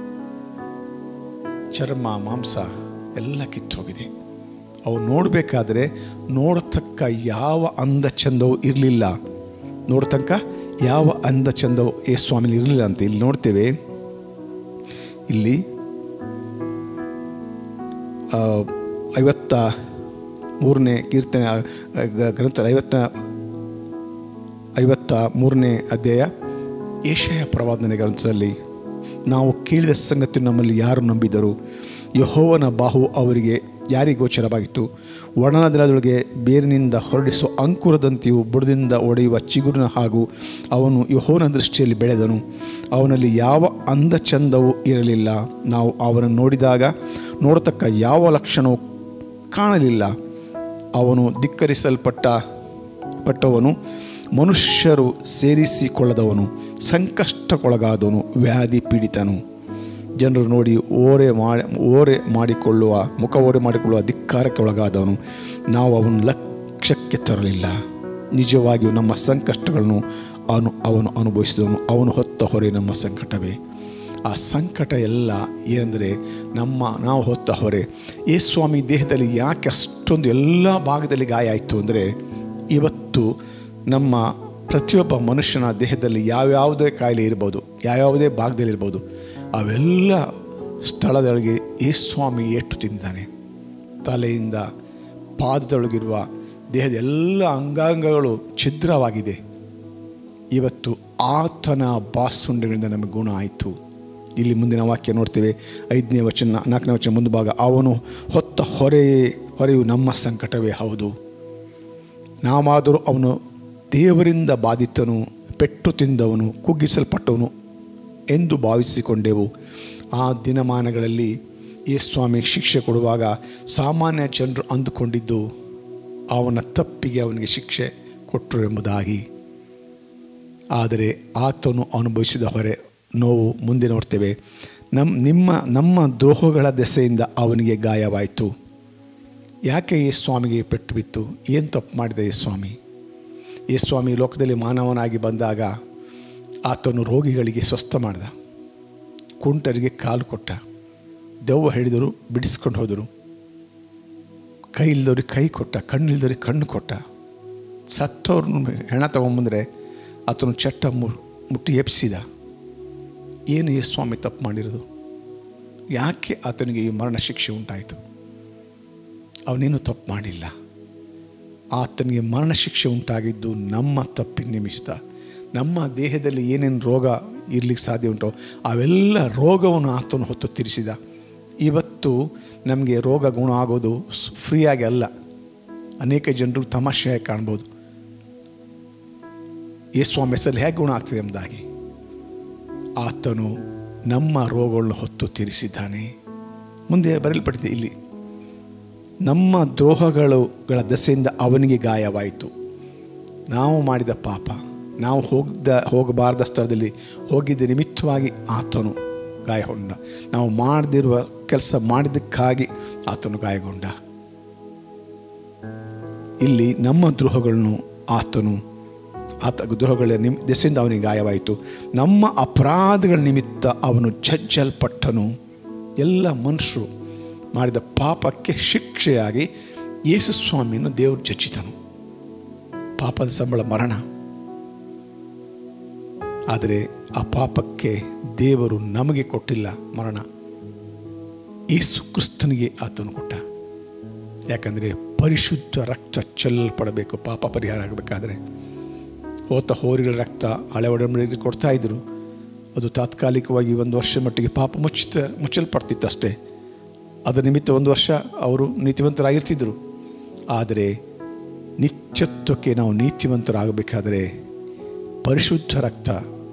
ಚರ್ಮ ಮಾಂಸ ಎಲ್ಲ ಕಿತ್ತೋಗಿದೆ ಅವು ನೋಡಬೇಕಾದ್ರೆ ನೋಡತಕ್ಕ ಯಾವ ಅಂದ ಚಂದವು ಇರಲಿಲ್ಲ ನೋಡತಕ್ಕ ಯಾವ ಅಂದ ಚಂದವು ಏ ಸ್ವಾಮಿಲಿ ಇರಲಿಲ್ಲ ಅಂತ ಇಲ್ಲಿ ನೋಡ್ತೇವೆ ಇಲ್ಲಿ ಆ, ಐವತ್ತ ಮೂರನೇ ಕೀರ್ತನೆ ಆ, ಗ- ಗ್ರಂಥ ಐವತ್ತ ಐವತ್ತ ಮೂರನೇ ಅಧ್ಯಾಯ ಏಷಯ ಪ್ರವಾದನೆ ಗ್ರಂಥದಲ್ಲಿ ನಾವು ಕೇಳಿದ ಸಂಗತಿ ನಮ್ಮಲ್ಲಿ ಯಾರು ನಂಬಿದರು ಯಹೋವನ ಬಾಹು ಅವರಿಗೆ ಯಾರಿಗೆ ಗೋಚರವಾಗಿತ್ತು ಒಣನದರದೊಳಗೆ ಬೇರಿನಿಂದ ಹೊರಡಿಸುವ ಅಂಕುರದಂತೆಯೂ ಬುಡದಿಂದ ಒಡೆಯುವ ಚಿಗುರಿನ ಹಾಗೂ ಅವನು ಯಹೋವನ ದೃಷ್ಟಿಯಲ್ಲಿ ಬೆಳೆದನು ಅವನಲ್ಲಿ ಯಾವ ಅಂದಚಂದವೂ ಇರಲಿಲ್ಲ ನಾವು ಅವನನ್ನು ನೋಡಿದಾಗ ನೋಡತಕ್ಕ ಯಾವ ಲಕ್ಷಣವೂ ಕಾಣಲಿಲ್ಲ ಅವನು ಧಿಕ್ಕರಿಸಲ್ಪಟ್ಟ ಪಟ್ಟವನು ಮನುಷ್ಯರು ಸೇರಿಸಿಕೊಳ್ಳದವನು ಸಂಕಷ್ಟಕ್ಕೊಳಗಾದವನು ವ್ಯಾಧಿ ಪೀಡಿತನು ಜನರು ನೋಡಿ ಓರೆ ಮಾಡಿ ಓರೆ ಮಾಡಿಕೊಳ್ಳುವ ಮುಖ ಓರೆ ಮಾಡಿಕೊಳ್ಳುವ ಧಿಕ್ಕಾರಕ್ಕೆ ಒಳಗಾದವನು ನಾವು ಅವನು ಲಕ್ಷ್ಯಕ್ಕೆ ತರಲಿಲ್ಲ ನಿಜವಾಗಿಯೂ ನಮ್ಮ ಸಂಕಷ್ಟಗಳನ್ನು ಅವನು ಅವನು ಅನುಭವಿಸಿದವನು ಅವನು ಹೊತ್ತ ಹೊರೆ ನಮ್ಮ ಸಂಕಟವೇ ಆ ಸಂಕಟ ಎಲ್ಲ ಏನೆಂದರೆ ನಮ್ಮ ನಾವು ಹೊತ್ತ ಹೊರೆ ಈ ಸ್ವಾಮಿ ದೇಹದಲ್ಲಿ ಯಾಕೆ ಅಷ್ಟೊಂದು ಎಲ್ಲ ಭಾಗದಲ್ಲಿ ಗಾಯ ಆಯಿತು ಅಂದರೆ ಇವತ್ತು ನಮ್ಮ ಪ್ರತಿಯೊಬ್ಬ ಮನುಷ್ಯನ ದೇಹದಲ್ಲಿ ಯಾವ್ಯಾವುದೇ ಕಾಯಿಲೆ ಇರ್ಬೋದು ಯಾವ್ಯಾವುದೇ ಭಾಗದಲ್ಲಿರ್ಬೋದು ಅವೆಲ್ಲ ಸ್ಥಳದೊಳಗೆ ಈ ಸ್ವಾಮಿ ಏಟು ತಿಂದಿದ್ದಾನೆ ತಲೆಯಿಂದ ಪಾದದೊಳಗಿರುವ ದೇಹದ ಎಲ್ಲ ಅಂಗಾಂಗಗಳು ಛಿದ್ರವಾಗಿದೆ ಇವತ್ತು ಆತನ ಬಾಸುಂಡೆಗಳಿಂದ ನಮಗೆ ಗುಣ ಆಯಿತು ಇಲ್ಲಿ ಮುಂದಿನ ವಾಕ್ಯ ನೋಡ್ತೇವೆ ಐದನೇ ವಚನ ನಾಲ್ಕನೇ ವಚನ ಮುಂದೆ ಭಾಗ ಅವನು ಹೊತ್ತ ಹೊರೆ ಹೊರೆಯು ನಮ್ಮ ಸಂಕಟವೇ ಹೌದು ನಾವಾದರೂ ಅವನು ದೇವರಿಂದ ಬಾಧಿತನು ಪೆಟ್ಟು ತಿಂದವನು ಕುಗ್ಗಿಸಲ್ಪಟ್ಟವನು ಎಂದು ಭಾವಿಸಿಕೊಂಡೆವು ಆ ದಿನಮಾನಗಳಲ್ಲಿ ಈ ಸ್ವಾಮಿ ಶಿಕ್ಷೆ ಕೊಡುವಾಗ ಸಾಮಾನ್ಯ ಜನರು ಅಂದುಕೊಂಡಿದ್ದು ಅವನ ತಪ್ಪಿಗೆ ಅವನಿಗೆ ಶಿಕ್ಷೆ ಕೊಟ್ಟರು ಎಂಬುದಾಗಿ ಆದರೆ ಆತನು ಅನುಭವಿಸಿದ ಹೊರೆ ನೋವು ಮುಂದೆ ನೋಡ್ತೇವೆ ನಮ್ಮ ನಿಮ್ಮ ನಮ್ಮ ದ್ರೋಹಗಳ ದೆಸೆಯಿಂದ ಅವನಿಗೆ ಗಾಯವಾಯಿತು ಯಾಕೆ ಈ ಸ್ವಾಮಿಗೆ ಪೆಟ್ಟು ಬಿತ್ತು ಏನು ತಪ್ಪು ಮಾಡಿದ ಈ ಸ್ವಾಮಿ ಈ ಸ್ವಾಮಿ ಲೋಕದಲ್ಲಿ ಮಾನವನಾಗಿ ಬಂದಾಗ ಆತನು ರೋಗಿಗಳಿಗೆ ಸ್ವಸ್ಥ ಮಾಡಿದ ಕುಂಟರಿಗೆ ಕಾಲು ಕೊಟ್ಟ ದೆವ್ವ ಹಿಡಿದರು ಬಿಡಿಸ್ಕೊಂಡು ಹೋದರು ಕೈ ಇಲ್ದವ್ರಿಗೆ ಕೈ ಕೊಟ್ಟ ಕಣ್ಣಿಲ್ದವ್ರಿಗೆ ಕಣ್ಣು ಕೊಟ್ಟ ಸತ್ತವ್ರನ್ನ ಹೆಣ ತಗೊಂಬಂದರೆ ಆತನು ಚಟ್ಟ ಮು ಮುಟ್ಟಿ ಎಪ್ಸಿದ ಏನು ಈ ಸ್ವಾಮಿ ತಪ್ಪು ಮಾಡಿರೋದು ಯಾಕೆ ಆತನಿಗೆ ಈ ಮರಣ ಶಿಕ್ಷೆ ಉಂಟಾಯಿತು ಅವನೇನು ತಪ್ಪು ಮಾಡಿಲ್ಲ ಆತನಿಗೆ ಮರಣ ಶಿಕ್ಷೆ ಉಂಟಾಗಿದ್ದು ನಮ್ಮ ತಪ್ಪಿನ ನಿಮಿತ್ತ ನಮ್ಮ ದೇಹದಲ್ಲಿ ಏನೇನು ರೋಗ ಇರ್ಲಿಕ್ಕೆ ಸಾಧ್ಯ ಉಂಟೋ ಅವೆಲ್ಲ ರೋಗವನ್ನು ಆತನು ಹೊತ್ತು ತಿರಿಸಿದ ಇವತ್ತು ನಮಗೆ ರೋಗ ಗುಣ ಆಗೋದು ಫ್ರೀಯಾಗಿ ಅಲ್ಲ ಅನೇಕ ಜನರು ತಮಾಷೆಯಾಗಿ ಕಾಣ್ಬೋದು ಯೇಸ್ವಾಮಿ ಹೆಸರಲ್ಲಿ ಹೇಗೆ ಗುಣ ಆಗ್ತದೆ ಎಂಬುದಾಗಿ ಆತನು ನಮ್ಮ ರೋಗಗಳನ್ನು ಹೊತ್ತು ತೀರಿಸಿದ್ದಾನೆ ಮುಂದೆ ಬರೆಯಲ್ಪಟ್ಟಿದೆ ಇಲ್ಲಿ ನಮ್ಮ ದ್ರೋಹಗಳುಗಳ ದೆಸೆಯಿಂದ ಅವನಿಗೆ ಗಾಯವಾಯಿತು ನಾವು ಮಾಡಿದ ಪಾಪ ನಾವು ಹೋಗದ ಹೋಗಬಾರ್ದ ಸ್ಥಳದಲ್ಲಿ ಹೋಗಿದ್ದ ನಿಮಿತ್ತವಾಗಿ ಆತನು ಗಾಯಗೊಂಡ ನಾವು ಮಾಡದಿರುವ ಕೆಲಸ ಮಾಡಿದ್ದಕ್ಕಾಗಿ ಆತನು ಗಾಯಗೊಂಡ ಇಲ್ಲಿ ನಮ್ಮ ದ್ರೋಹಗಳನ್ನು ಆತನು ಆತ ದ್ರೋಹಗಳ ನಿಮ್ ದೆಸೆಯಿಂದ ಅವನಿಗೆ ಗಾಯವಾಯಿತು ನಮ್ಮ ಅಪರಾಧಗಳ ನಿಮಿತ್ತ ಅವನು ಜಜ್ಜಲ್ಪಟ್ಟನು ಎಲ್ಲ ಮನುಷ್ಯರು ಮಾಡಿದ ಪಾಪಕ್ಕೆ ಶಿಕ್ಷೆಯಾಗಿ ಯೇಸು ಸ್ವಾಮಿಯನ್ನು ದೇವರು ಜಜ್ಜಿದನು ಪಾಪದ ಸಂಬಳ ಮರಣ ಆದರೆ ಆ ಪಾಪಕ್ಕೆ ದೇವರು ನಮಗೆ ಕೊಟ್ಟಿಲ್ಲ ಮರಣ ಯೇಸು ಕ್ರಿಸ್ತನಿಗೆ ಆತನು ಕೊಟ್ಟ ಯಾಕಂದರೆ ಪರಿಶುದ್ಧ ರಕ್ತ ಚೆಲ್ಲಲ್ಪಡಬೇಕು ಪಾಪ ಪರಿಹಾರ ಆಗಬೇಕಾದ್ರೆ ಹೋತ ಹೋರಿಗಳ ರಕ್ತ ಹಳೆ ಒಡಂಬಡಿಕೆ ಕೊಡ್ತಾ ಇದ್ದರು ಅದು ತಾತ್ಕಾಲಿಕವಾಗಿ ಒಂದು ವರ್ಷ ಮಟ್ಟಿಗೆ ಪಾಪ ಮುಚ್ಚಿತ ಮುಚ್ಚಲ್ಪಡ್ತಿತ್ತು ಅಷ್ಟೇ ಅದರ ನಿಮಿತ್ತ ಒಂದು ವರ್ಷ ಅವರು ನೀತಿವಂತರಾಗಿರ್ತಿದ್ದರು ಆದರೆ ನಿತ್ಯತ್ವಕ್ಕೆ ನಾವು ನೀತಿವಂತರಾಗಬೇಕಾದರೆ ಪರಿಶುದ್ಧ ರಕ್ತ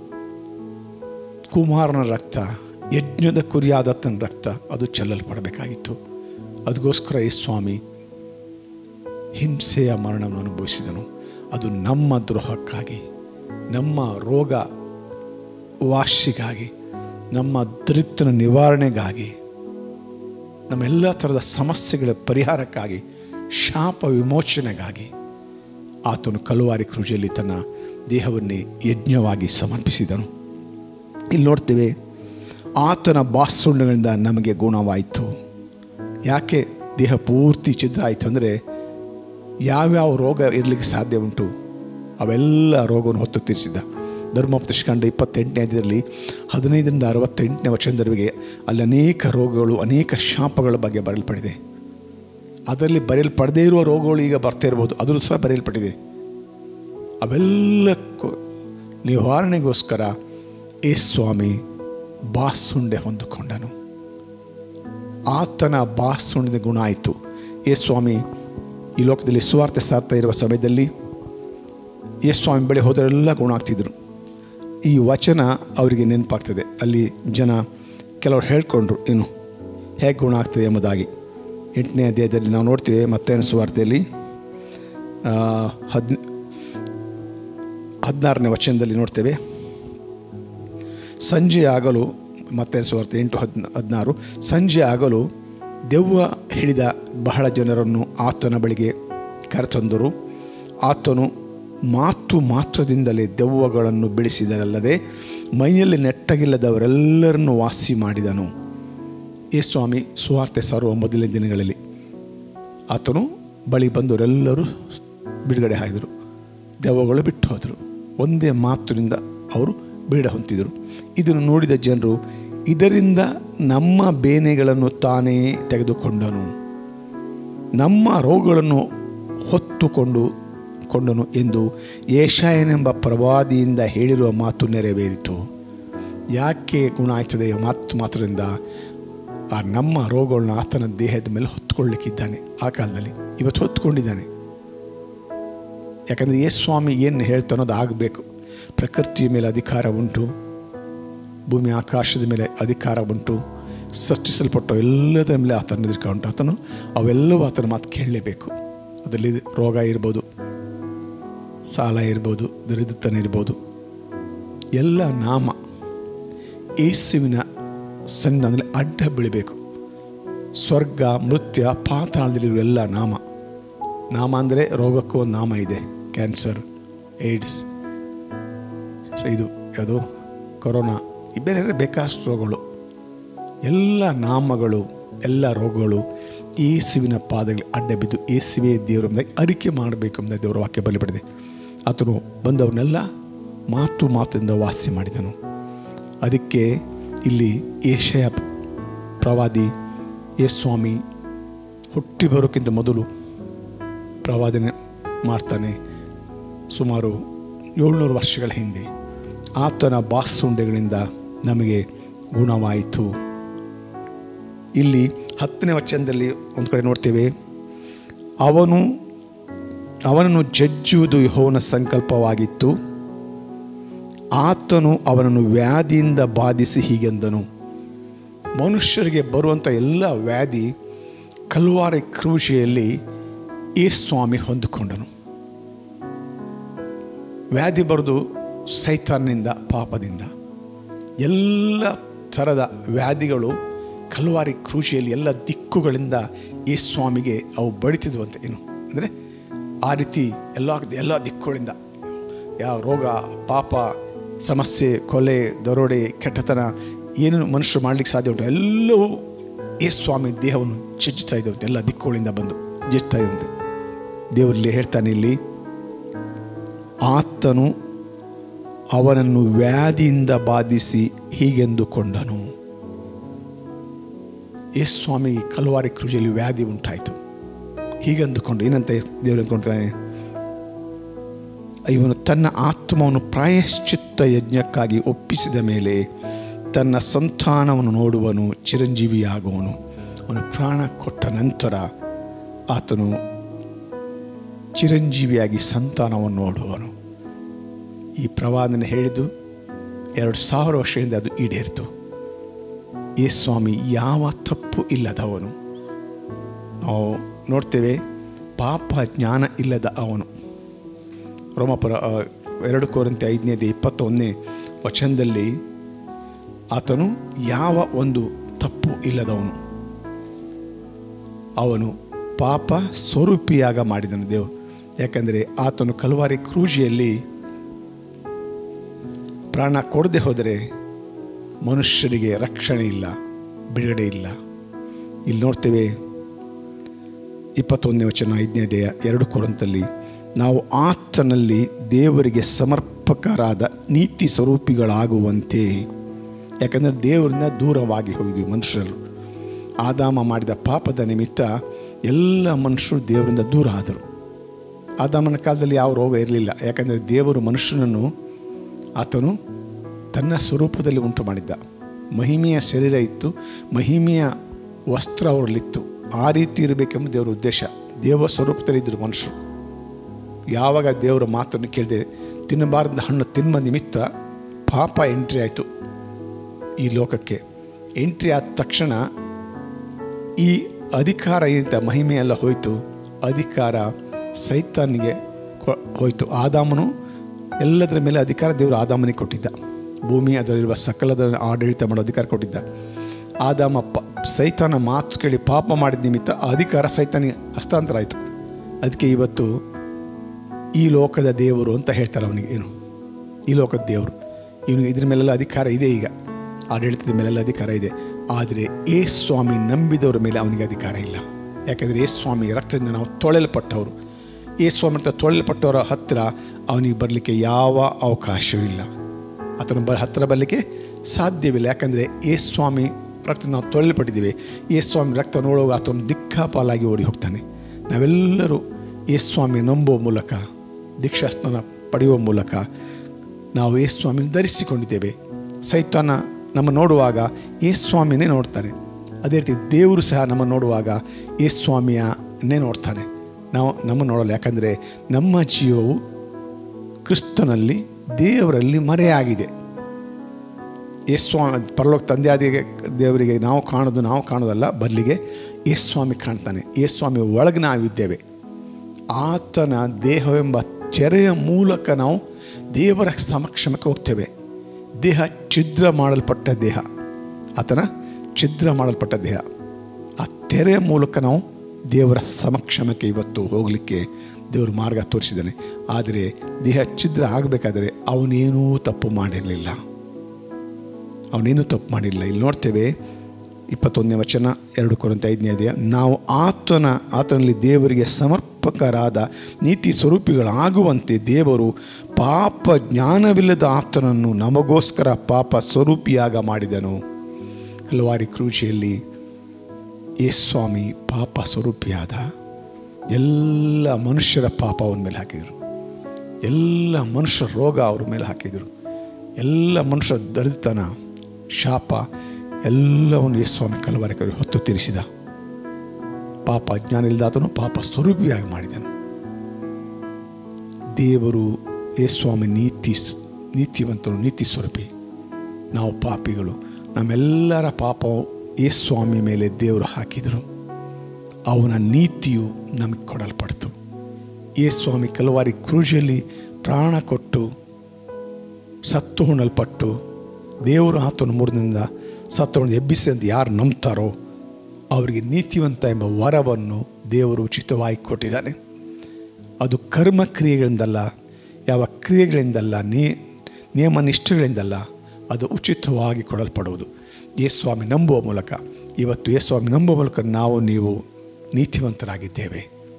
ಕುಮಾರನ ರಕ್ತ ಯಜ್ಞದ ಕುರಿಯಾದತ್ತನ ರಕ್ತ ಅದು ಚೆಲ್ಲಲ್ಪಡಬೇಕಾಗಿತ್ತು ಅದಕ್ಕೋಸ್ಕರ ಈ ಸ್ವಾಮಿ ಹಿಂಸೆಯ ಮರಣವನ್ನು ಅನುಭವಿಸಿದನು ಅದು ನಮ್ಮ ದ್ರೋಹಕ್ಕಾಗಿ ನಮ್ಮ ರೋಗ ವಾಶಿಗಾಗಿ ನಮ್ಮ ದರಿದ್ರನ ನಿವಾರಣೆಗಾಗಿ ನಮ್ಮೆಲ್ಲ ಥರದ ಸಮಸ್ಯೆಗಳ ಪರಿಹಾರಕ್ಕಾಗಿ ಶಾಪ ವಿಮೋಚನೆಗಾಗಿ ಆತನು ಕಲುವಾರಿ ಕೃಜಿಯಲ್ಲಿ ತನ್ನ ದೇಹವನ್ನೇ ಯಜ್ಞವಾಗಿ ಸಮರ್ಪಿಸಿದನು ಇಲ್ಲಿ ನೋಡ್ತೇವೆ ಆತನ ಬಾಸುಂಡಗಳಿಂದ ನಮಗೆ ಗುಣವಾಯಿತು ಯಾಕೆ ದೇಹ ಪೂರ್ತಿ ಛಿದ್ರ ಆಯಿತು ಅಂದರೆ ಯಾವ್ಯಾವ ರೋಗ ಇರಲಿಕ್ಕೆ ಸಾಧ್ಯ ಉಂಟು ಅವೆಲ್ಲ ರೋಗವನ್ನು ಹೊತ್ತು ತೀರಿಸಿದ ಧರ್ಮೋಪದೇಶಕಾಂಡ ಇಪ್ಪತ್ತೆಂಟನೇ ಅಧ್ಯಾಯದಲ್ಲಿ ಹದಿನೈದರಿಂದ ಅರವತ್ತೆಂಟನೇ ವಚನದವರೆಗೆ ಅಲ್ಲಿ ಅನೇಕ ರೋಗಗಳು ಅನೇಕ ಶಾಪಗಳ ಬಗ್ಗೆ ಬರೆಯಲ್ಪಟ್ಟಿದೆ ಅದರಲ್ಲಿ ಬರೆಯಲ್ಪಡದೇ ಇರುವ ರೋಗಗಳು ಈಗ ಬರ್ತಾ ಇರ್ಬೋದು ಅದನ್ನು ಸಹ ಬರೆಯಲ್ಪಟ್ಟಿದೆ ಅವೆಲ್ಲಕ್ಕೂ ನಿವಾರಣೆಗೋಸ್ಕರ ಏ ಸ್ವಾಮಿ ಬಾಸುಂಡೆ ಹೊಂದಿಕೊಂಡನು ಆತನ ಬಾಸುಂಡಿದ ಗುಣ ಆಯಿತು ಏ ಸ್ವಾಮಿ ಈ ಲೋಕದಲ್ಲಿ ಸುವಾರ್ತೆ ಸಾರ್ತಾ ಇರುವ ಸಮಯದಲ್ಲಿ ಏ ಸ್ವಾಮಿ ಬಳಿ ಹೋದರೆಲ್ಲ ಗುಣ ಆಗ್ತಿದ್ರು ಈ ವಚನ ಅವರಿಗೆ ನೆನಪಾಗ್ತದೆ ಅಲ್ಲಿ ಜನ ಕೆಲವರು ಹೇಳ್ಕೊಂಡ್ರು ಇನ್ನು ಹೇಗೆ ಗುಣ ಆಗ್ತದೆ ಎಂಬುದಾಗಿ ಎಂಟನೇ ಅಧ್ಯಾಯದಲ್ಲಿ ನಾವು ನೋಡ್ತೀವಿ ಮತ್ತೇನು ಸುವಾರ್ತೆಯಲ್ಲಿ ಆ, ಹದ್ ಹದಿನಾರನೇ ವಚನದಲ್ಲಿ ನೋಡ್ತೇವೆ ಸಂಜೆ ಆಗಲು ಮತ್ತೆ ಸುವಾರ್ತೆ ಎಂಟು ಹದ್ ಹದಿನಾರು ಸಂಜೆ ಆಗಲು ದೆವ್ವ ಹಿಡಿದ ಬಹಳ ಜನರನ್ನು ಆತನ ಬಳಿಗೆ ಕರೆತಂದರು ಆತನು ಮಾತು ಮಾತ್ರದಿಂದಲೇ ದೆವ್ವಗಳನ್ನು ಬಿಡಿಸಿದರಲ್ಲದೆ ಮೈಯಲ್ಲಿ ನೆಟ್ಟಗಿಲ್ಲದವರೆಲ್ಲರನ್ನು ವಾಸಿ ಮಾಡಿದನು ಈ ಸ್ವಾಮಿ ಸುವಾರ್ತೆ ಸಾರುವ ಮೊದಲನೇ ದಿನಗಳಲ್ಲಿ ಆತನು ಬಳಿ ಬಂದವರೆಲ್ಲರೂ ಬಿಡುಗಡೆ ಆದರು ದೆವ್ವಗಳು ಬಿಟ್ಟು ಹೋದರು ಒಂದೇ ಮಾತಿನಿಂದ ಅವರು ಬಿಡ ಹೊಂತಿದರು ಇದನ್ನು ನೋಡಿದ ಜನರು ಇದರಿಂದ ನಮ್ಮ ಬೇನೆಗಳನ್ನು ತಾನೇ ತೆಗೆದುಕೊಂಡನು ನಮ್ಮ ರೋಗಗಳನ್ನು ಹೊತ್ತುಕೊಂಡು ಕೊಂಡನು ಎಂದು ಏಷಾಯನೆಂಬ ಪ್ರವಾದಿಯಿಂದ ಹೇಳಿರುವ ಮಾತು ನೆರವೇರಿತು ಯಾಕೆ ಗುಣ ಆಯ್ತದೆ ಈ ಮಾತು ಮಾತ್ರದಿಂದ ಆ ನಮ್ಮ ರೋಗಗಳನ್ನ ಆತನ ದೇಹದ ಮೇಲೆ ಹೊತ್ಕೊಳ್ಳಿಕ್ಕಿದ್ದಾನೆ ಆ ಕಾಲದಲ್ಲಿ ಇವತ್ತು ಹೊತ್ಕೊಂಡಿದ್ದಾನೆ ಯಾಕಂದರೆ ಯೇಸು ಸ್ವಾಮಿ ಏನು ಹೇಳ್ತಾನೋ ಅದು ಆಗಬೇಕು ಪ್ರಕೃತಿಯ ಮೇಲೆ ಅಧಿಕಾರ ಉಂಟು ಭೂಮಿ ಆಕಾಶದ ಮೇಲೆ ಅಧಿಕಾರ ಉಂಟು ಸೃಷ್ಟಿಸಲ್ಪಟ್ಟ ಎಲ್ಲದರ ಮೇಲೆ ಆತನ ಅಧಿಕಾರ ಉಂಟು ಆತನು ಅವೆಲ್ಲವೂ ಆತನ ಮಾತು ಕೇಳಲೇಬೇಕು ಅದರಲ್ಲಿ ರೋಗ ಇರ್ಬೋದು ಸಾಲ ಇರ್ಬೋದು ದರಿದ್ರತನ ಇರ್ಬೋದು ಎಲ್ಲ ನಾಮ ಯೇಸುವಿನ ಸನ್ನಿಧಾನದಲ್ಲಿ ಅಡ್ಡ ಬೀಳಬೇಕು ಸ್ವರ್ಗ ಮೃತ್ಯ ಪಾತಾಳದಲ್ಲಿರುವ ಎಲ್ಲ ನಾಮ ನಾಮ ಅಂದರೆ ರೋಗಕ್ಕೂ ಒಂದು ನಾಮ ಇದೆ ಕ್ಯಾನ್ಸರ್ ಏಡ್ಸ್ ಸೊ ಇದು ಯಾವುದು ಕೊರೋನಾ ಈ ಬೇರೆ ಬೇರೆ ಬೇಕಾದಷ್ಟು ರೋಗಗಳು ಎಲ್ಲ ನಾಮಗಳು ಎಲ್ಲ ರೋಗಗಳು ಯೇಸುವಿನ ಪಾದಗಳಿಗೆ ಅಡ್ಡ ಬಿದ್ದು ಯೇಸುವೆ ದೇವರ ಮುಂದೆ ಅರಿಕೆ ಮಾಡಬೇಕು ಎಂಬ ದೇವರ ವಾಕ್ಯ ಬಲಿಪಡಿದೆ ಆತನು ಬಂದವನ್ನೆಲ್ಲ ಮಾತು ಮಾತಿಂದ ವಾಸಿ ಮಾಡಿದನು ಅದಕ್ಕೆ ಇಲ್ಲಿ ಏಷಯ ಪ್ರವಾದಿ ಯೇಸು ಸ್ವಾಮಿ ಹುಟ್ಟಿ ಬರೋಕ್ಕಿಂತ ಮೊದಲು ಪ್ರವಾದನೆ ಮಾಡ್ತಾನೆ ಸುಮಾರು ಏಳ್ನೂರು ವರ್ಷಗಳ ಹಿಂದೆ ಆತನ ಬಾಸುಂಡೆಗಳಿಂದ ನಮಗೆ ಗುಣವಾಯಿತು ಇಲ್ಲಿ ಹತ್ತನೇ ವಚನದಲ್ಲಿ ಒಂದು ಕಡೆ ನೋಡ್ತೇವೆ ಅವನು ಅವನನ್ನು ಜಜ್ಜುವುದು ಯಹೋವನ ಸಂಕಲ್ಪವಾಗಿತ್ತು ಆತನು ಅವನನ್ನು ವ್ಯಾಧಿಯಿಂದ ಬಾಧಿಸಿ ಹೀಗೆಂದನು ಮನುಷ್ಯರಿಗೆ ಬರುವಂಥ ಎಲ್ಲ ವ್ಯಾಧಿ ಕಲ್ವಾರಿ ಕ್ರೂಶಿಯಲ್ಲಿ ಈ ಸ್ವಾಮಿ ಹೊಂದಿಕೊಂಡನು ವ್ಯಾಧಿ ಬರೋದು ಸೈತಾನ್ನಿಂದ ಪಾಪದಿಂದ ಎಲ್ಲ ಥರದ ವ್ಯಾಧಿಗಳು ಕಲ್ವಾರಿ ಕ್ರೂಶಿಯಲ್ಲಿ ಎಲ್ಲ ದಿಕ್ಕುಗಳಿಂದ ಈ ಸ್ವಾಮಿಗೆ ಅವು ಬಡಿತಿದ್ವಂತೆ ಏನು ಅಂದರೆ ಆ ರೀತಿ ಎಲ್ಲ ಎಲ್ಲ ದಿಕ್ಕುಗಳಿಂದ ಯಾವ ರೋಗ ಪಾಪ ಸಮಸ್ಯೆ ಕೊಲೆ ದರೋಡೆ ಕೆಟ್ಟತನ ಏನು ಮನುಷ್ಯರು ಮಾಡಲಿಕ್ಕೆ ಸಾಧ್ಯ ಉಂಟು ಎಲ್ಲವೂ ಈ ಸ್ವಾಮಿ ದೇಹವನ್ನು ಚಿಚ್ಚುತ್ತಾ ಇದ್ದಂತೆ ಎಲ್ಲ ದಿಕ್ಕುಗಳಿಂದ ಬಂದು ಜಿಸ್ತಾ ಇದ್ದಂತೆ ದೇವರಲ್ಲಿ ಹೇಳ್ತಾನೆ ಇಲ್ಲಿ ಆತನು ಅವನನ್ನು ವ್ಯಾಧಿಯಿಂದ ಬಾಧಿಸಿ ಹೀಗೆಂದುಕೊಂಡನು ಯೇಸು ಸ್ವಾಮಿ ಕಲ್ವಾರಿ ಕ್ರೂಜಲ್ಲಿ ವ್ಯಾಧಿ ಉಂಟಾಯಿತು ಹೀಗಂದುಕೊಂಡು ಏನಂತ ದೇವರು ಅಂದ್ಕೊಳ್ತಾನೆ ಇವನು ತನ್ನ ಆತ್ಮವನ್ನು ಪ್ರಾಯಶ್ಚಿತ್ತ ಯಜ್ಞಕ್ಕಾಗಿ ಒಪ್ಪಿಸಿದ ಮೇಲೆ ತನ್ನ ಸಂತಾನವನ್ನು ನೋಡುವನು ಚಿರಂಜೀವಿಯಾಗುವನು ಅವನು ಪ್ರಾಣ ಕೊಟ್ಟ ನಂತರ ಆತನು ಚಿರಂಜೀವಿಯಾಗಿ ಸಂತಾನವನ್ನು ನೋಡುವನು ಈ ಪ್ರವಾದನೆ ಹೇಳಿದ್ದು ಎರಡು ಸಾವಿರ ವರ್ಷದಿಂದ ಅದು ಈಡೇರಿತು ಈ ಸ್ವಾಮಿ ಯಾವ ತಪ್ಪು ಇಲ್ಲದವನು ನಾವು ನೋಡ್ತೇವೆ ಪಾಪ ಜ್ಞಾನ ಇಲ್ಲದ ಅವನು ರೋಮಪುರ ಆ, ಎರಡು ಕೋರಂತೆ ಐದನೇದು ಇಪ್ಪತ್ತೊಂದನೇ ವಚನದಲ್ಲಿ ಆತನು ಯಾವ ಒಂದು ತಪ್ಪು ಇಲ್ಲದವನು ಅವನು ಪಾಪ ಸ್ವರೂಪಿಯಾಗ ಮಾಡಿದನು ದೇವ್ ಯಾಕಂದರೆ ಆತನು ಕಲ್ವಾರಿ ಕ್ರೂಜಿಯಲ್ಲಿ ಪ್ರಾಣ ಕೊಡದೆ ಹೋದರೆ ಮನುಷ್ಯರಿಗೆ ರಕ್ಷಣೆ ಇಲ್ಲ ಬಿಡುಗಡೆ ಇಲ್ಲ ಇಲ್ಲಿ ನೋಡ್ತೇವೆ ಇಪ್ಪತ್ತೊಂದನೇ ವಚನ ಐದನೇ ದೇಹ ಎರಡು ಕೊರಂತಲ್ಲಿ ನಾವು ಆತನಲ್ಲಿ ದೇವರಿಗೆ ಸಮರ್ಪಕರಾದ ನೀತಿ ಸ್ವರೂಪಿಗಳಾಗುವಂತೆ ಯಾಕಂದರೆ ದೇವರಿಂದ ದೂರವಾಗಿ ಹೋಗಿದ್ವಿ ಮನುಷ್ಯರು ಆದಾಮ ಮಾಡಿದ ಪಾಪದ ನಿಮಿತ್ತ ಎಲ್ಲ ಮನುಷ್ಯರು ದೇವರಿಂದ ದೂರ ಆದರು ಆದಾಮನ ಕಾಲದಲ್ಲಿ ಯಾವ ರೋಗ ಇರಲಿಲ್ಲ ಯಾಕಂದರೆ ದೇವರು ಮನುಷ್ಯನನ್ನು ಆತನು ತನ್ನ ಸ್ವರೂಪದಲ್ಲಿ ಉಂಟು ಮಾಡಿದ್ದ ಮಹಿಮೆಯ ಶರೀರ ಇತ್ತು ಮಹಿಮೆಯ ವಸ್ತ್ರ ಅವರಲ್ಲಿತ್ತು ಆ ರೀತಿ ಇರಬೇಕೆಂಬ ದೇವರ ಉದ್ದೇಶ ದೇವ ಸ್ವರೂಪದಲ್ಲಿದ್ದರು ಮನುಷ್ಯರು ಯಾವಾಗ ದೇವರ ಮಾತನ್ನು ಕೇಳಿದೆ ತಿನ್ನಬಾರದ ಹಣ್ಣು ತಿನ್ನುವ ನಿಮಿತ್ತ ಪಾಪ ಎಂಟ್ರಿ ಆಯಿತು ಈ ಲೋಕಕ್ಕೆ ಎಂಟ್ರಿ ಆದ ತಕ್ಷಣ ಈ ಅಧಿಕಾರ ಏನಿದ್ದ ಮಹಿಮೆ ಎಲ್ಲ ಹೋಯಿತು ಅಧಿಕಾರ ಸೈತಾನಿಗೆ ಕೊ ಹೋಯಿತು ಆದಾಮನು ಎಲ್ಲದರ ಮೇಲೆ ಅಧಿಕಾರ ದೇವರು ಆದಾಮನಿಗೆ ಕೊಟ್ಟಿದ್ದ ಭೂಮಿ ಅದರಲ್ಲಿರುವ ಸಕಲದ ಆಡಳಿತ ಮಾಡೋ ಅಧಿಕಾರ ಕೊಟ್ಟಿದ್ದ ಆದಾಮ ಪ ಸೈತಾನ ಮಾತು ಕೇಳಿ ಪಾಪ ಮಾಡಿದ ನಿಮಿತ್ತ ಆ ಅಧಿಕಾರ ಸೈತಾನಿಗೆ ಹಸ್ತಾಂತರ ಆಯಿತು ಅದಕ್ಕೆ ಇವತ್ತು ಈ ಲೋಕದ ದೇವರು ಅಂತ ಹೇಳ್ತಾರೆ ಅವನಿಗೆ ಏನು ಈ ಲೋಕದ ದೇವರು ಇವನಿಗೆ ಇದ್ರ ಮೇಲೆಲ್ಲ ಅಧಿಕಾರ ಇದೆ ಈಗ ಆಡಳಿತದ ಮೇಲೆಲ್ಲ ಅಧಿಕಾರ ಇದೆ ಆದರೆ ಏ ಸ್ವಾಮಿ ನಂಬಿದವರ ಮೇಲೆ ಅವನಿಗೆ ಅಧಿಕಾರ ಇಲ್ಲ ಯಾಕಂದರೆ ಏ ಸ್ವಾಮಿ ರಕ್ತದಿಂದ ನಾವು ತೊಳೆಯಲ್ಪಟ್ಟವರು ಏ ಸ್ವಾಮಿ ಅಂತ ತೊಳೆಯಲ್ಪಟ್ಟವರ ಹತ್ತಿರ ಅವನಿಗೆ ಬರಲಿಕ್ಕೆ ಯಾವ ಅವಕಾಶವಿಲ್ಲ ಆತನ ಬ ಹತ್ತಿರ ಬರಲಿಕ್ಕೆ ಸಾಧ್ಯವಿಲ್ಲ ಯಾಕಂದರೆ ಏ ಸ್ವಾಮಿ ರಕ್ತ ನಾವು ತೊಳೆಯಲ್ಪಟ್ಟಿದ್ದೀವಿ ಏ ಸ್ವಾಮಿ ರಕ್ತ ನೋಡುವಾಗ ಆತನು ದಿಕ್ಕಾಪಾಲಾಗಿ ಓಡಿ ಹೋಗ್ತಾನೆ ನಾವೆಲ್ಲರೂ ಏ ಸ್ವಾಮಿ ನಂಬುವ ಮೂಲಕ ದೀಕ್ಷಾಸ್ನಾನ ಪಡೆಯುವ ಮೂಲಕ ನಾವು ಏ ಸ್ವಾಮಿನ ಧರಿಸಿಕೊಂಡಿದ್ದೇವೆ ಸೈತಾನ ನಮ್ಮ ನೋಡುವಾಗ ಏ ಸ್ವಾಮಿನೇ ನೋಡ್ತಾನೆ ಅದೇ ರೀತಿ ದೇವರು ಸಹ ನಮ್ಮ ನೋಡುವಾಗ ಏ ಸ್ವಾಮಿಯನ್ನೇ ನೋಡ್ತಾನೆ ನಾವು ನಮ್ಮ ನೋಡಲ್ಲ ಯಾಕಂದರೆ ನಮ್ಮ ಜೀವವು ಕ್ರಿಸ್ತನಲ್ಲಿ ದೇವರಲ್ಲಿ ಮರೆಯಾಗಿದೆ ಯೇಸು ಸ್ವಾಮಿ ಪರಲೋಕ ತಂದೆಯಾದಿಗೆ ದೇವರಿಗೆ ನಾವು ಕಾಣೋದು ನಾವು ಕಾಣೋದಲ್ಲ ಬದಲಿಗೆ ಯೇಸು ಸ್ವಾಮಿ ಕಾಣ್ತಾನೆ ಯೇಸು ಸ್ವಾಮಿ ಒಳಗೆ ನಾವಿದ್ದೇವೆ ಆತನ ದೇಹವೆಂಬ ಚೆರೆಯ ಮೂಲಕ ನಾವು ದೇವರ ಸಮಕ್ಷಮಕ್ಕೆ ಹೋಗ್ತೇವೆ ದೇಹ ಛಿದ್ರ ಮಾಡಲ್ಪಟ್ಟ ದೇಹ ಆತನ ಛಿದ್ರ ಮಾಡಲ್ಪಟ್ಟ ದೇಹ ಆ ತೆರೆಯ ಮೂಲಕ ನಾವು ದೇವರ ಸಮಕ್ಷಮಕ್ಕೆ ಇವತ್ತು ಹೋಗಲಿಕ್ಕೆ ದೇವರು ಮಾರ್ಗ ತೋರಿಸಿದ್ದಾನೆ ಆದರೆ ದೇಹ ಛಿದ್ರ ಆಗಬೇಕಾದರೆ ಅವನೇನೂ ತಪ್ಪು ಮಾಡಿರಲಿಲ್ಲ ಅವನೇನೂ ತಪ್ಪು ಮಾಡಿಲ್ಲ ಇಲ್ಲಿ ನೋಡ್ತೇವೆ ಇಪ್ಪತ್ತೊಂದನೇ ವಚನ ಎರಡು ಕೊರಂತ ಐದನೇ ಅಧ್ಯಾಯ ನಾವು ಆತನ ಆತನಲ್ಲಿ ದೇವರಿಗೆ ಸಮರ್ಪಕರಾದ ನೀತಿ ಸ್ವರೂಪಿಗಳಾಗುವಂತೆ ದೇವರು ಪಾಪ ಜ್ಞಾನವಿಲ್ಲದ ಆತನನ್ನು ನಮಗೋಸ್ಕರ ಪಾಪ ಸ್ವರೂಪಿಯಾಗ ಮಾಡಿದನು ಹಲವಾರಿ ಕ್ರೂಚಿಯಲ್ಲಿ ಯೇಸ್ವಾಮಿ ಪಾಪ ಸ್ವರೂಪಿಯಾದ ಎಲ್ಲ ಮನುಷ್ಯರ ಪಾಪ ಅವನ ಮೇಲೆ ಹಾಕಿದರು ಎಲ್ಲ ಮನುಷ್ಯರ ರೋಗ ಅವ್ರ ಮೇಲೆ ಹಾಕಿದರು ಎಲ್ಲ ಮನುಷ್ಯರ ದರಿತನ ಶಾಪ ಎಲ್ಲವನ್ನು ಯೇಸ್ವಾಮಿ ಕಲವಾರಿ ಕಡೆ ಹೊತ್ತು ತೀರಿಸಿದ ಪಾಪ ಅಜ್ಞಾನ ಇಲ್ಲದಾತನು ಪಾಪ ಸ್ವರೂಪಿಯಾಗಿ ಮಾಡಿದನು ದೇವರು ಯೇಸ್ವಾಮಿ ನೀತಿ ನೀತಿವಂತರು ನೀತಿ ಸ್ವರೂಪಿ ನಾವು ಪಾಪಿಗಳು ನಮ್ಮೆಲ್ಲರ ಪಾಪವು ಯೇಸ್ವಾಮಿ ಮೇಲೆ ದೇವರು ಹಾಕಿದರು ಅವನ ನೀತಿಯು ನಮಗೆ ಕೊಡಲ್ಪಡ್ತು ಯೇಸ್ವಾಮಿ ಕಲವಾರಿ ಕ್ರೂಜಲ್ಲಿ ಪ್ರಾಣ ಕೊಟ್ಟು ಸತ್ತು ಹುಣಲ್ಪಟ್ಟು ದೇವರು ಆತನ ಮೂರದಿಂದ ಸತ್ತವನ್ನು ಎಬ್ಬಿಸಿ ಅಂತ ಯಾರು ನಂಬ್ತಾರೋ ಅವರಿಗೆ ನೀತಿವಂತ ಎಂಬ ವರವನ್ನು ದೇವರು ಉಚಿತವಾಗಿ ಕೊಟ್ಟಿದ್ದಾನೆ ಅದು ಕರ್ಮ ಕ್ರಿಯೆಗಳಿಂದಲ್ಲ ಯಾವ ಕ್ರಿಯೆಗಳಿಂದಲ್ಲ ನೀ ನಿಯಮ ನಿಷ್ಠೆಗಳಿಂದಲ್ಲ ಅದು ಉಚಿತವಾಗಿ ಕೊಡಲ್ಪಡುವುದು ಯೇಸ್ವಾಮಿ ನಂಬುವ ಮೂಲಕ ಇವತ್ತು ಯೇಸ್ವಾಮಿ ನಂಬುವ ಮೂಲಕ ನಾವು ನೀವು ನೀತಿವಂತರಾಗಿದ್ದೇವೆ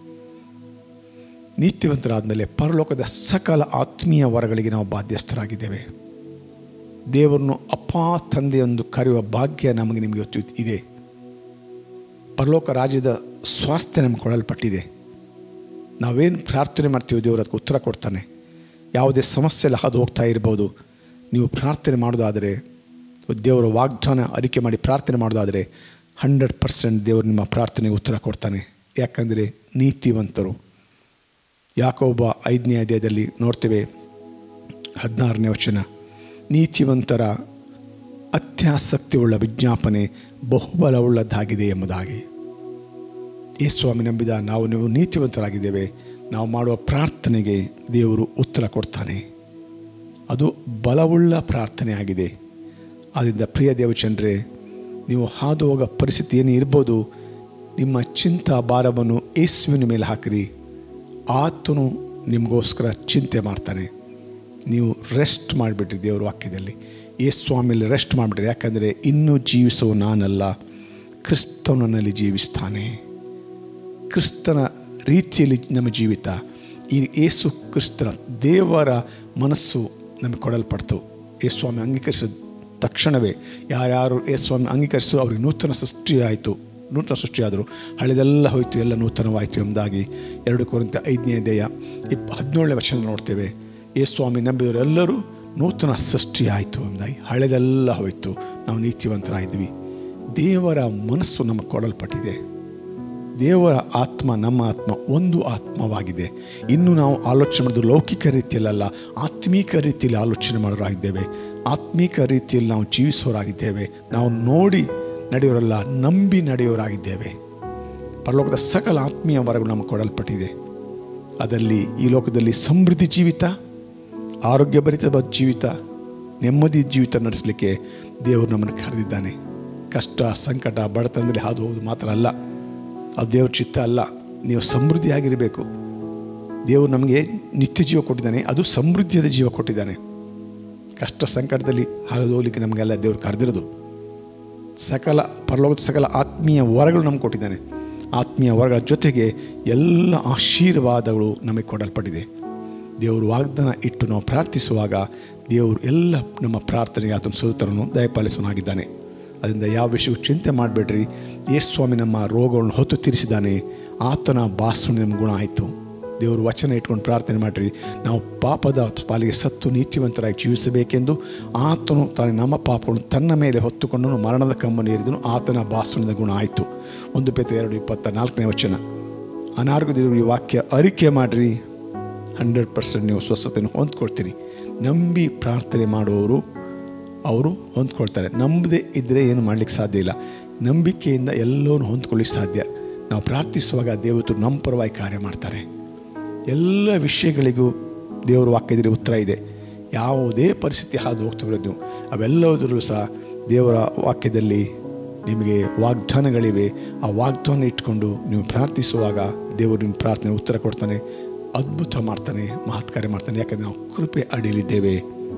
ನೀತಿವಂತರಾದ ಮೇಲೆ ಪರಲೋಕದ ಸಕಲ ಆತ್ಮೀಯ ವರಗಳಿಗೆ ನಾವು ಬಾಧ್ಯಸ್ಥರಾಗಿದ್ದೇವೆ ದೇವರನ್ನು ಅಪ್ಪ ತಂದೆಯೊಂದು ಕರೆಯುವ ಭಾಗ್ಯ ನಮಗೆ ನಿಮಗೆ ಇವತ್ತು ಇದೆ ಪರಲೋಕ ರಾಜ್ಯದ ಸ್ವಾಸ್ಥ್ಯ ನಮಗೆ ಕೊಡಲ್ಪಟ್ಟಿದೆ ನಾವೇನು ಪ್ರಾರ್ಥನೆ ಮಾಡ್ತೀವಿ ದೇವರು ಅದಕ್ಕೆ ಉತ್ತರ ಕೊಡ್ತಾನೆ ಯಾವುದೇ ಸಮಸ್ಯೆ ಎಲ್ಲ ಹಾದು ಹೋಗ್ತಾ ಇರ್ಬೋದು ನೀವು ಪ್ರಾರ್ಥನೆ ಮಾಡೋದಾದರೆ ದೇವರ ವಾಗ್ದಾನ ಅರಿಕೆ ಮಾಡಿ ಪ್ರಾರ್ಥನೆ ಮಾಡೋದಾದರೆ ಹಂಡ್ರೆಡ್ ಪರ್ಸೆಂಟ್ ದೇವರು ನಿಮ್ಮ ಪ್ರಾರ್ಥನೆಗೆ ಉತ್ತರ ಕೊಡ್ತಾನೆ ಯಾಕಂದರೆ ನೀತಿವಂತರು ಯಾಕೊಬ್ಬ ಐದನೇ ಅಧ್ಯಾಯದಲ್ಲಿ ನೋಡ್ತೇವೆ ಹದಿನಾರನೇ ವಚನ ನೀತಿವಂತರ ಅತ್ಯಾಸಕ್ತಿಯುಳ್ಳ ವಿಜ್ಞಾಪನೆ ಬಹುಬಲವುಳ್ಳದ್ದಾಗಿದೆ ಎಂಬುದಾಗಿ ಈ ಸ್ವಾಮಿ ನಂಬಿದ ನಾವು ನೀವು ನೀತಿವಂತರಾಗಿದ್ದೇವೆ ನಾವು ಮಾಡುವ ಪ್ರಾರ್ಥನೆಗೆ ದೇವರು ಉತ್ತರ ಕೊಡ್ತಾನೆ ಅದು ಬಲವುಳ್ಳ ಪ್ರಾರ್ಥನೆ ಆಗಿದೆ ಆದ್ದರಿಂದ ಪ್ರಿಯ ದೇವಚಂದ್ರೆ ನೀವು ಹಾದು ಹೋಗೋ ಪರಿಸ್ಥಿತಿ ಏನೇ ಇರ್ಬೋದು ನಿಮ್ಮ ಚಿಂತಾ ಭಾರವನ್ನು ಯೇಸುವಿನ ಮೇಲೆ ಹಾಕಿರಿ ಆತನು ನಿಮಗೋಸ್ಕರ ಚಿಂತೆ ಮಾಡ್ತಾನೆ ನೀವು ರೆಸ್ಟ್ ಮಾಡಿಬಿಟ್ರಿ ದೇವ್ರ ವಾಕ್ಯದಲ್ಲಿ ಯೇಸು ಸ್ವಾಮಿಯಲ್ಲಿ ರೆಸ್ಟ್ ಮಾಡಿಬಿಟ್ರಿ ಯಾಕಂದರೆ ಇನ್ನೂ ಜೀವಿಸುವ ನಾನಲ್ಲ ಕ್ರಿಸ್ತನಲ್ಲಿ ಜೀವಿಸ್ತಾನೆ ಕ್ರಿಸ್ತನ ರೀತಿಯಲ್ಲಿ ನಮ್ಮ ಜೀವಿತ ಈ ಏಸು ಕ್ರಿಸ್ತನ ದೇವರ ಮನಸ್ಸು ನಮಗೆ ಕೊಡಲ್ಪಡ್ತು ಯೇಸು ಸ್ವಾಮಿ ಅಂಗೀಕರಿಸಿದ ತಕ್ಷಣವೇ ಯಾರ್ಯಾರು ಯೇಸು ಸ್ವಾಮಿ ಅಂಗೀಕರಿಸು ಅವ್ರಿಗೆ ನೂತನ ಸೃಷ್ಟಿ ಆಯಿತು ನೂತನ ಸೃಷ್ಟಿಯಾದರು ಹಳೆದೆಲ್ಲ ಹೋಯಿತು ಎಲ್ಲ ನೂತನವಾಯಿತು ಎಂಬುದಾಗಿ ಎರಡು ಕೋರಿಂತ ಐದನೇ ದೇಯ ಇಪ್ಪ ಹದಿನೇಳನೇ ವರ್ಷ ನೋಡ್ತೇವೆ ಯೇಸು ಸ್ವಾಮಿ ನಂಬಿದವರೆಲ್ಲರೂ ನೂತನ ಸೃಷ್ಟಿ ಆಯಿತು ಎಂಬುದಾಗಿ ಹಳೆದೆಲ್ಲ ಹೋಯಿತು ನಾವು ನೀತಿವಂತರಾಗಿದ್ವಿ ದೇವರ ಮನಸ್ಸು ನಮಗೆ ಕೊಡಲ್ಪಟ್ಟಿದೆ ದೇವರ ಆತ್ಮ ನಮ್ಮ ಆತ್ಮ ಒಂದು ಆತ್ಮವಾಗಿದೆ ಇನ್ನು ನಾವು ಆಲೋಚನೆ ಮಾಡೋದು ಲೌಕಿಕ ರೀತಿಯಲ್ಲ ಆತ್ಮೀಕ ರೀತಿಯಲ್ಲಿ ಆಲೋಚನೆ ಮಾಡೋರಾಗಿದ್ದೇವೆ ಆತ್ಮೀಕ ರೀತಿಯಲ್ಲಿ ನಾವು ಜೀವಿಸೋರಾಗಿದ್ದೇವೆ ನಾವು ನೋಡಿ ನಡೆಯೋರಲ್ಲ ನಂಬಿ ನಡೆಯೋರಾಗಿದ್ದೇವೆ ಪರಲೋಕದ ಸಕಲ ಆತ್ಮೀಯ ವರಗಳು ನಮಗೆ ಕೊಡಲ್ಪಟ್ಟಿದೆ ಅದರಲ್ಲಿ ಈ ಲೋಕದಲ್ಲಿ ಸಮೃದ್ಧಿ ಜೀವಿತ ಆರೋಗ್ಯಭರಿತವಾದ ಜೀವಿತ ನೆಮ್ಮದಿ ಜೀವಿತ ನಡೆಸಲಿಕ್ಕೆ ದೇವರು ನಮ್ಮನ್ನು ಕರೆದಿದ್ದಾನೆ ಕಷ್ಟ ಸಂಕಟ ಬಡತನದಲ್ಲಿ ಹಾದು ಹೋಗೋದು ಮಾತ್ರ ಅಲ್ಲ ಅದು ದೇವ್ರ ಚಿತ್ತ ಅಲ್ಲ ನೀವು ಸಮೃದ್ಧಿಯಾಗಿರಬೇಕು ದೇವರು ನಮಗೆ ನಿತ್ಯ ಜೀವ ಕೊಟ್ಟಿದ್ದಾನೆ ಅದು ಸಮೃದ್ಧಿಯಾದ ಜೀವ ಕೊಟ್ಟಿದ್ದಾನೆ ಕಷ್ಟ ಸಂಕಟದಲ್ಲಿ ಹಾದು ಹೋಗ್ಲಿಕ್ಕೆ ನಮಗೆಲ್ಲ ದೇವರು ಕರೆದಿರೋದು ಸಕಲ ಪರಲೋಕದ ಸಕಲ ಆತ್ಮೀಯ ವರಗಳು ನಮ್ಗೆ ಕೊಟ್ಟಿದ್ದಾನೆ ಆತ್ಮೀಯ ವರಗಳ ಜೊತೆಗೆ ಎಲ್ಲ ಆಶೀರ್ವಾದಗಳು ನಮಗೆ ಕೊಡಲ್ಪಟ್ಟಿದೆ ದೇವರು ವಾಗ್ದಾನ ಇಟ್ಟು ನಾವು ಪ್ರಾರ್ಥಿಸುವಾಗ ದೇವರು ಎಲ್ಲ ನಮ್ಮ ಪ್ರಾರ್ಥನೆಗೆ ಆತನ ಸೋತರನ್ನು ದಯಪಾಲಿಸೋನಾಗಿದ್ದಾನೆ ಅದರಿಂದ ಯಾವ ವಿಷಯಕ್ಕೂ ಚಿಂತೆ ಮಾಡಬೇಡ್ರಿ ಯೇಸು ಸ್ವಾಮಿ ನಮ್ಮ ರೋಗಗಳನ್ನು ಹೊತ್ತು ತೀರಿಸಿದ್ದಾನೆ ಆತನ ಬಾಸುಣಿ ನಮ್ಮ ಗುಣ ಆಯಿತು ದೇವರು ವಚನ ಇಟ್ಕೊಂಡು ಪ್ರಾರ್ಥನೆ ಮಾಡಿರಿ ನಾವು ಪಾಪದ ಪಾಲಿಗೆ ಸತ್ತು ನೀತಿವಂತರಾಗಿ ಜೀವಿಸಬೇಕೆಂದು ಆತನು ತಾನು ನಮ್ಮ ಪಾಪವನ್ನು ತನ್ನ ಮೇಲೆ ಹೊತ್ತುಕೊಂಡು ಮರಣದ ಕಂಬನಿ ಏರಿದನು ಆತನ ಬಾಸುಣದ ಗುಣ ಆಯಿತು ಒಂದು ಪೇತ ಎರಡು ಇಪ್ಪತ್ತ ನಾಲ್ಕನೇ ವಚನ ಅನಾರೋಗ್ಯದಿರುವ ಈ ವಾಕ್ಯ ಅರಿಕೆ ಮಾಡಿರಿ ಹಂಡ್ರೆಡ್ ಪರ್ಸೆಂಟ್ ನೀವು ಸ್ವಸ್ಥತೆಯನ್ನು ಹೊಂದ್ಕೊಳ್ತೀರಿ ನಂಬಿ ಪ್ರಾರ್ಥನೆ ಮಾಡುವವರು ಅವರು ಹೊಂದ್ಕೊಳ್ತಾರೆ ನಂಬದೇ ಇದ್ದರೆ ಏನು ಮಾಡಲಿಕ್ಕೆ ಸಾಧ್ಯ ಇಲ್ಲ ನಂಬಿಕೆಯಿಂದ ಎಲ್ಲವನ್ನೂ ಹೊಂದ್ಕೊಳ್ಳಿಕ್ಕೆ ಸಾಧ್ಯ ನಾವು ಪ್ರಾರ್ಥಿಸುವಾಗ ದೇವತು ನಮ್ಮ ಪರವಾಗಿ ಕಾರ್ಯ ಮಾಡ್ತಾರೆ ಎಲ್ಲ ವಿಷಯಗಳಿಗೂ ದೇವರ ವಾಕ್ಯದಲ್ಲಿ ಉತ್ತರ ಇದೆ ಯಾವುದೇ ಪರಿಸ್ಥಿತಿ ಹಾದು ಹೋಗ್ತಿರೋದು ನೀವು ಅವೆಲ್ಲದರಲ್ಲೂ ಸಹ ದೇವರ ವಾಕ್ಯದಲ್ಲಿ ನಿಮಗೆ ವಾಗ್ದಾನಗಳಿವೆ ಆ ವಾಗ್ದಾನ ಇಟ್ಕೊಂಡು ನೀವು ಪ್ರಾರ್ಥಿಸುವಾಗ ದೇವರು ನಿಮ್ಮ ಪ್ರಾರ್ಥನೆ ಉತ್ತರ ಕೊಡ್ತಾನೆ ಅದ್ಭುತ ಮಾಡ್ತಾನೆ ಮಹತ್ಕಾರ್ಯ ಮಾಡ್ತಾನೆ ಯಾಕಂದರೆ ನಾವು ಕೃಪೆ ಅಡಿಯಲಿದ್ದೇವೆ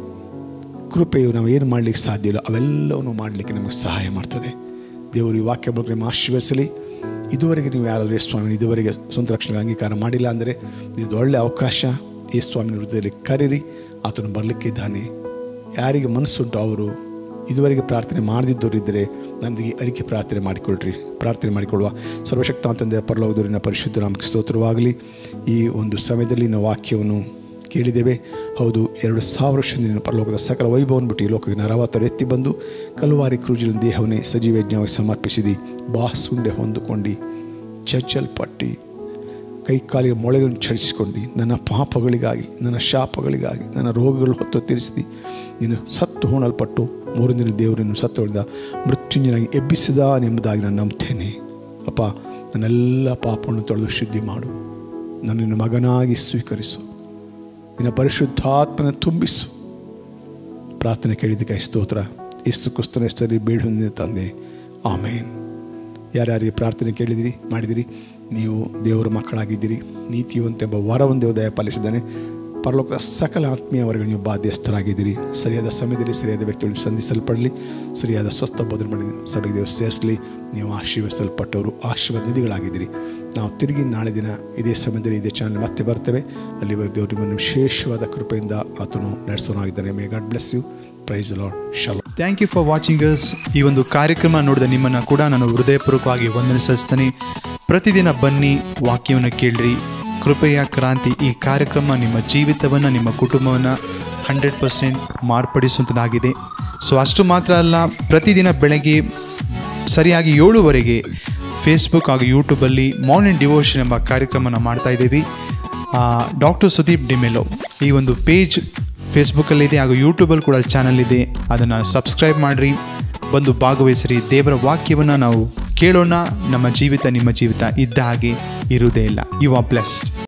ಕೃಪೆಯು ನಾವು ಏನು ಮಾಡಲಿಕ್ಕೆ ಸಾಧ್ಯ ಇಲ್ಲ ಅವೆಲ್ಲವನ್ನು ಮಾಡಲಿಕ್ಕೆ ನಮಗೆ ಸಹಾಯ ಮಾಡ್ತದೆ ದೇವರು ಈ ವಾಕ್ಯ ಬಗ್ಗೆ ನಿಮ್ಮ ಆಶೀರ್ವದಿಸಲಿ ಇದುವರೆಗೆ ನೀವು ಯಾರಾದರೂ ಯೇಸು ಸ್ವಾಮಿ ಇದುವರೆಗೆ ಸ್ವಂತ ರಕ್ಷಣೆಗೆ ಅಂಗೀಕಾರ ಮಾಡಿಲ್ಲ ಅಂದರೆ ಇದು ಒಳ್ಳೆಯ ಅವಕಾಶ ಯೇಸು ಸ್ವಾಮಿನ ಹೃದಯದಲ್ಲಿ ಕರೀರಿ ಆತನು ಬರಲಿಕ್ಕಿದ್ದಾನೆ ಯಾರಿಗೆ ಮನಸ್ಸುಂಟು ಅವರು ಇದುವರೆಗೆ ಪ್ರಾರ್ಥನೆ ಮಾಡದಿದ್ದವರಿದ್ದರೆ ನನಗೆ ಅರಿಕೆ ಪ್ರಾರ್ಥನೆ ಮಾಡಿಕೊಳ್ಳ್ರಿ ಪ್ರಾರ್ಥನೆ ಮಾಡಿಕೊಳ್ಳುವ ಸರ್ವಶಕ್ತ ತಂದೆ ಪರಲೋಕದೂರಿನ ಪರಿಶುದ್ಧ ನಾಮಕ್ಕೆ ಸ್ತೋತ್ರವಾಗಲಿ ಈ ಒಂದು ಸಮಯದಲ್ಲಿ ನಾವು ವಾಕ್ಯವನ್ನು ಕೇಳಿದ್ದೇವೆ ಹೌದು ಎರಡು ಸಾವಿರ ವರ್ಷದಿಂದ ಪರಲೋಕದ ಸಕಲ ವೈಭವವನ್ನು ಬಿಟ್ಟು ಈ ಲೋಕಕ್ಕೆ ನರವತ್ತರ ಎತ್ತಿ ಬಂದು ಕಲುವಾರಿ ಕ್ರೂಜಿನ ದೇಹವನ್ನೇ ಸಜೀವಜ್ಞವಾಗಿ ಸಮರ್ಪಿಸಿದಿ ಬಾಸುಂಡೆ ಹೊಂದಿಕೊಂಡು ಚಚ್ಚಲ್ಪಟ್ಟು ಕೈ ಕಾಲಿಗೆ ಮೊಳೆಗಳನ್ನು ಚಳಿಸಿಕೊಂಡು ನನ್ನ ಪಾಪಗಳಿಗಾಗಿ ನನ್ನ ಶಾಪಗಳಿಗಾಗಿ ನನ್ನ ರೋಗಗಳು ಹೊತ್ತು ತೀರಿಸಿದಿ ನೀನು ಸತ್ತು ಹೋಣಲ್ಪಟ್ಟು ಮೂರನೇ ದಿನ ದೇವರನ್ನು ಸತ್ತುಳಿದ ಮೃತ್ಯುಂಜನಾಗಿ ಎಬ್ಬಿಸಿದ ಎಂಬುದಾಗಿ ನಾನು ನಂಬ್ತೇನೆ ಅಪ್ಪ ನನ್ನೆಲ್ಲ ಪಾಪವನ್ನು ತೊಳೆದು ಶುದ್ಧಿ ಮಾಡು ನನ್ನನ್ನು ಮಗನಾಗಿ ಸ್ವೀಕರಿಸು ನಿನ್ನ ಪರಿಶುದ್ಧಾತ್ಮನ ತುಂಬಿಸು ಪ್ರಾರ್ಥನೆ ಕೇಳಿದ್ದಕ್ಕೆ ಸ್ತೋತ್ರ ಇಷ್ಟು ಕುಸ್ತನ ಹೆಸರಲ್ಲಿ ಬೇಡ ಹೊಂದಿದ ತಂದೆ ಆಮೇನ್ ಯಾರ್ಯಾರಿಗೆ ಪ್ರಾರ್ಥನೆ ಕೇಳಿದಿರಿ ಮಾಡಿದಿರಿ ನೀವು ದೇವರ ಮಕ್ಕಳಾಗಿದ್ದೀರಿ ನೀತಿವಂತೆಂಬ ವರವನ್ನು ದೇವರು ದಯಪಾಲಿಸಿದ್ದಾನೆ ಪರಲೋಕದ ಸಕಲ ಆತ್ಮೀಯ ವರ್ಗಗಳು ನೀವು ಬಾಧ್ಯಸ್ಥರಾಗಿದ್ದೀರಿ ಸರಿಯಾದ ಸಮಯದಲ್ಲಿ ಸರಿಯಾದ ವ್ಯಕ್ತಿಗಳು ಸಂಧಿಸಲ್ಪಡಲಿ ಸರಿಯಾದ ಸ್ವಸ್ಥ ಬೋಧನೆ ಮಾಡಿ ಸಭೆಗೆ ದೇವರು ಸೇರಿಸಲಿ ನೀವು ಆಶೀರ್ವದಿಸಲ್ಪಟ್ಟವರು ಆಶೀರ್ವಾದ ನಿಧಿಗಳಾಗಿದ್ದೀರಿ ನಾವು ತಿರುಗಿ ನಾಳೆ ದಿನ ಇದೇ ಸಮಯದಲ್ಲಿ ಇದೇ ಚಾನಲ್ ಮತ್ತೆ ಬರ್ತೇವೆ ಅಲ್ಲಿವರೆಗೆ ದೇವರು ನಿಮ್ಮನ್ನು ವಿಶೇಷವಾದ ಕೃಪೆಯಿಂದ ಆತನು ನಡೆಸೋನಾಗಿದ್ದಾನೆ may God bless you praise Lord ಶಲೋ thank you for watching us ಈ ಒಂದು ಕಾರ್ಯಕ್ರಮ ನೋಡಿದ ನಿಮ್ಮನ್ನು ಕೂಡ ನಾನು ಹೃದಯಪೂರ್ವಕವಾಗಿ ವಂದನಿಸ್ತಾನೆ ಪ್ರತಿದಿನ ಬನ್ನಿ ವಾಕ್ಯವನ್ನು ಕೇಳ್ರಿ ಕೃಪೆಯ ಕ್ರಾಂತಿ ಈ ಕಾರ್ಯಕ್ರಮ ನಿಮ್ಮ ಜೀವಿತವನ್ನು ನಿಮ್ಮ ಕುಟುಂಬವನ್ನು ಹಂಡ್ರೆಡ್ ಪರ್ಸೆಂಟ್ ಮಾರ್ಪಡಿಸುವಂಥದ್ದಾಗಿದೆ ಸೊ ಅಷ್ಟು ಮಾತ್ರ ಅಲ್ಲ ಪ್ರತಿದಿನ ಬೆಳಗ್ಗೆ ಸರಿಯಾಗಿ ಏಳುವರೆಗೆ ಫೇಸ್ಬುಕ್ ಹಾಗೂ ಯೂಟ್ಯೂಬಲ್ಲಿ ಮಾರ್ನಿಂಗ್ ಡಿವೋಷನ್ ಎಂಬ ಕಾರ್ಯಕ್ರಮನ ಮಾಡ್ತಾ ಇದ್ದೀವಿ ಡಾಕ್ಟರ್ ಸುದೀಪ್ ಡಿಮೆಲೋ ಈ ಒಂದು ಪೇಜ್ ಫೇಸ್ಬುಕ್ಕಲ್ಲಿದೆ ಹಾಗೂ ಯೂಟ್ಯೂಬಲ್ಲಿ ಕೂಡ ಚಾನಲ್ ಇದೆ ಅದನ್ನು ಸಬ್ಸ್ಕ್ರೈಬ್ ಮಾಡಿರಿ ಬಂದು ಭಾಗವಹಿಸಿರಿ ದೇವರ ವಾಕ್ಯವನ್ನು ನಾವು ಕೇಳೋಣ ನಮ್ಮ ಜೀವಿತ ನಿಮ್ಮ ಜೀವಿತ ಇದ್ದ ಹಾಗೆ ಇರುವುದೇ ಇಲ್ಲ ಯು ಆರ್ ಬ್ಲೆಸ್ಡ್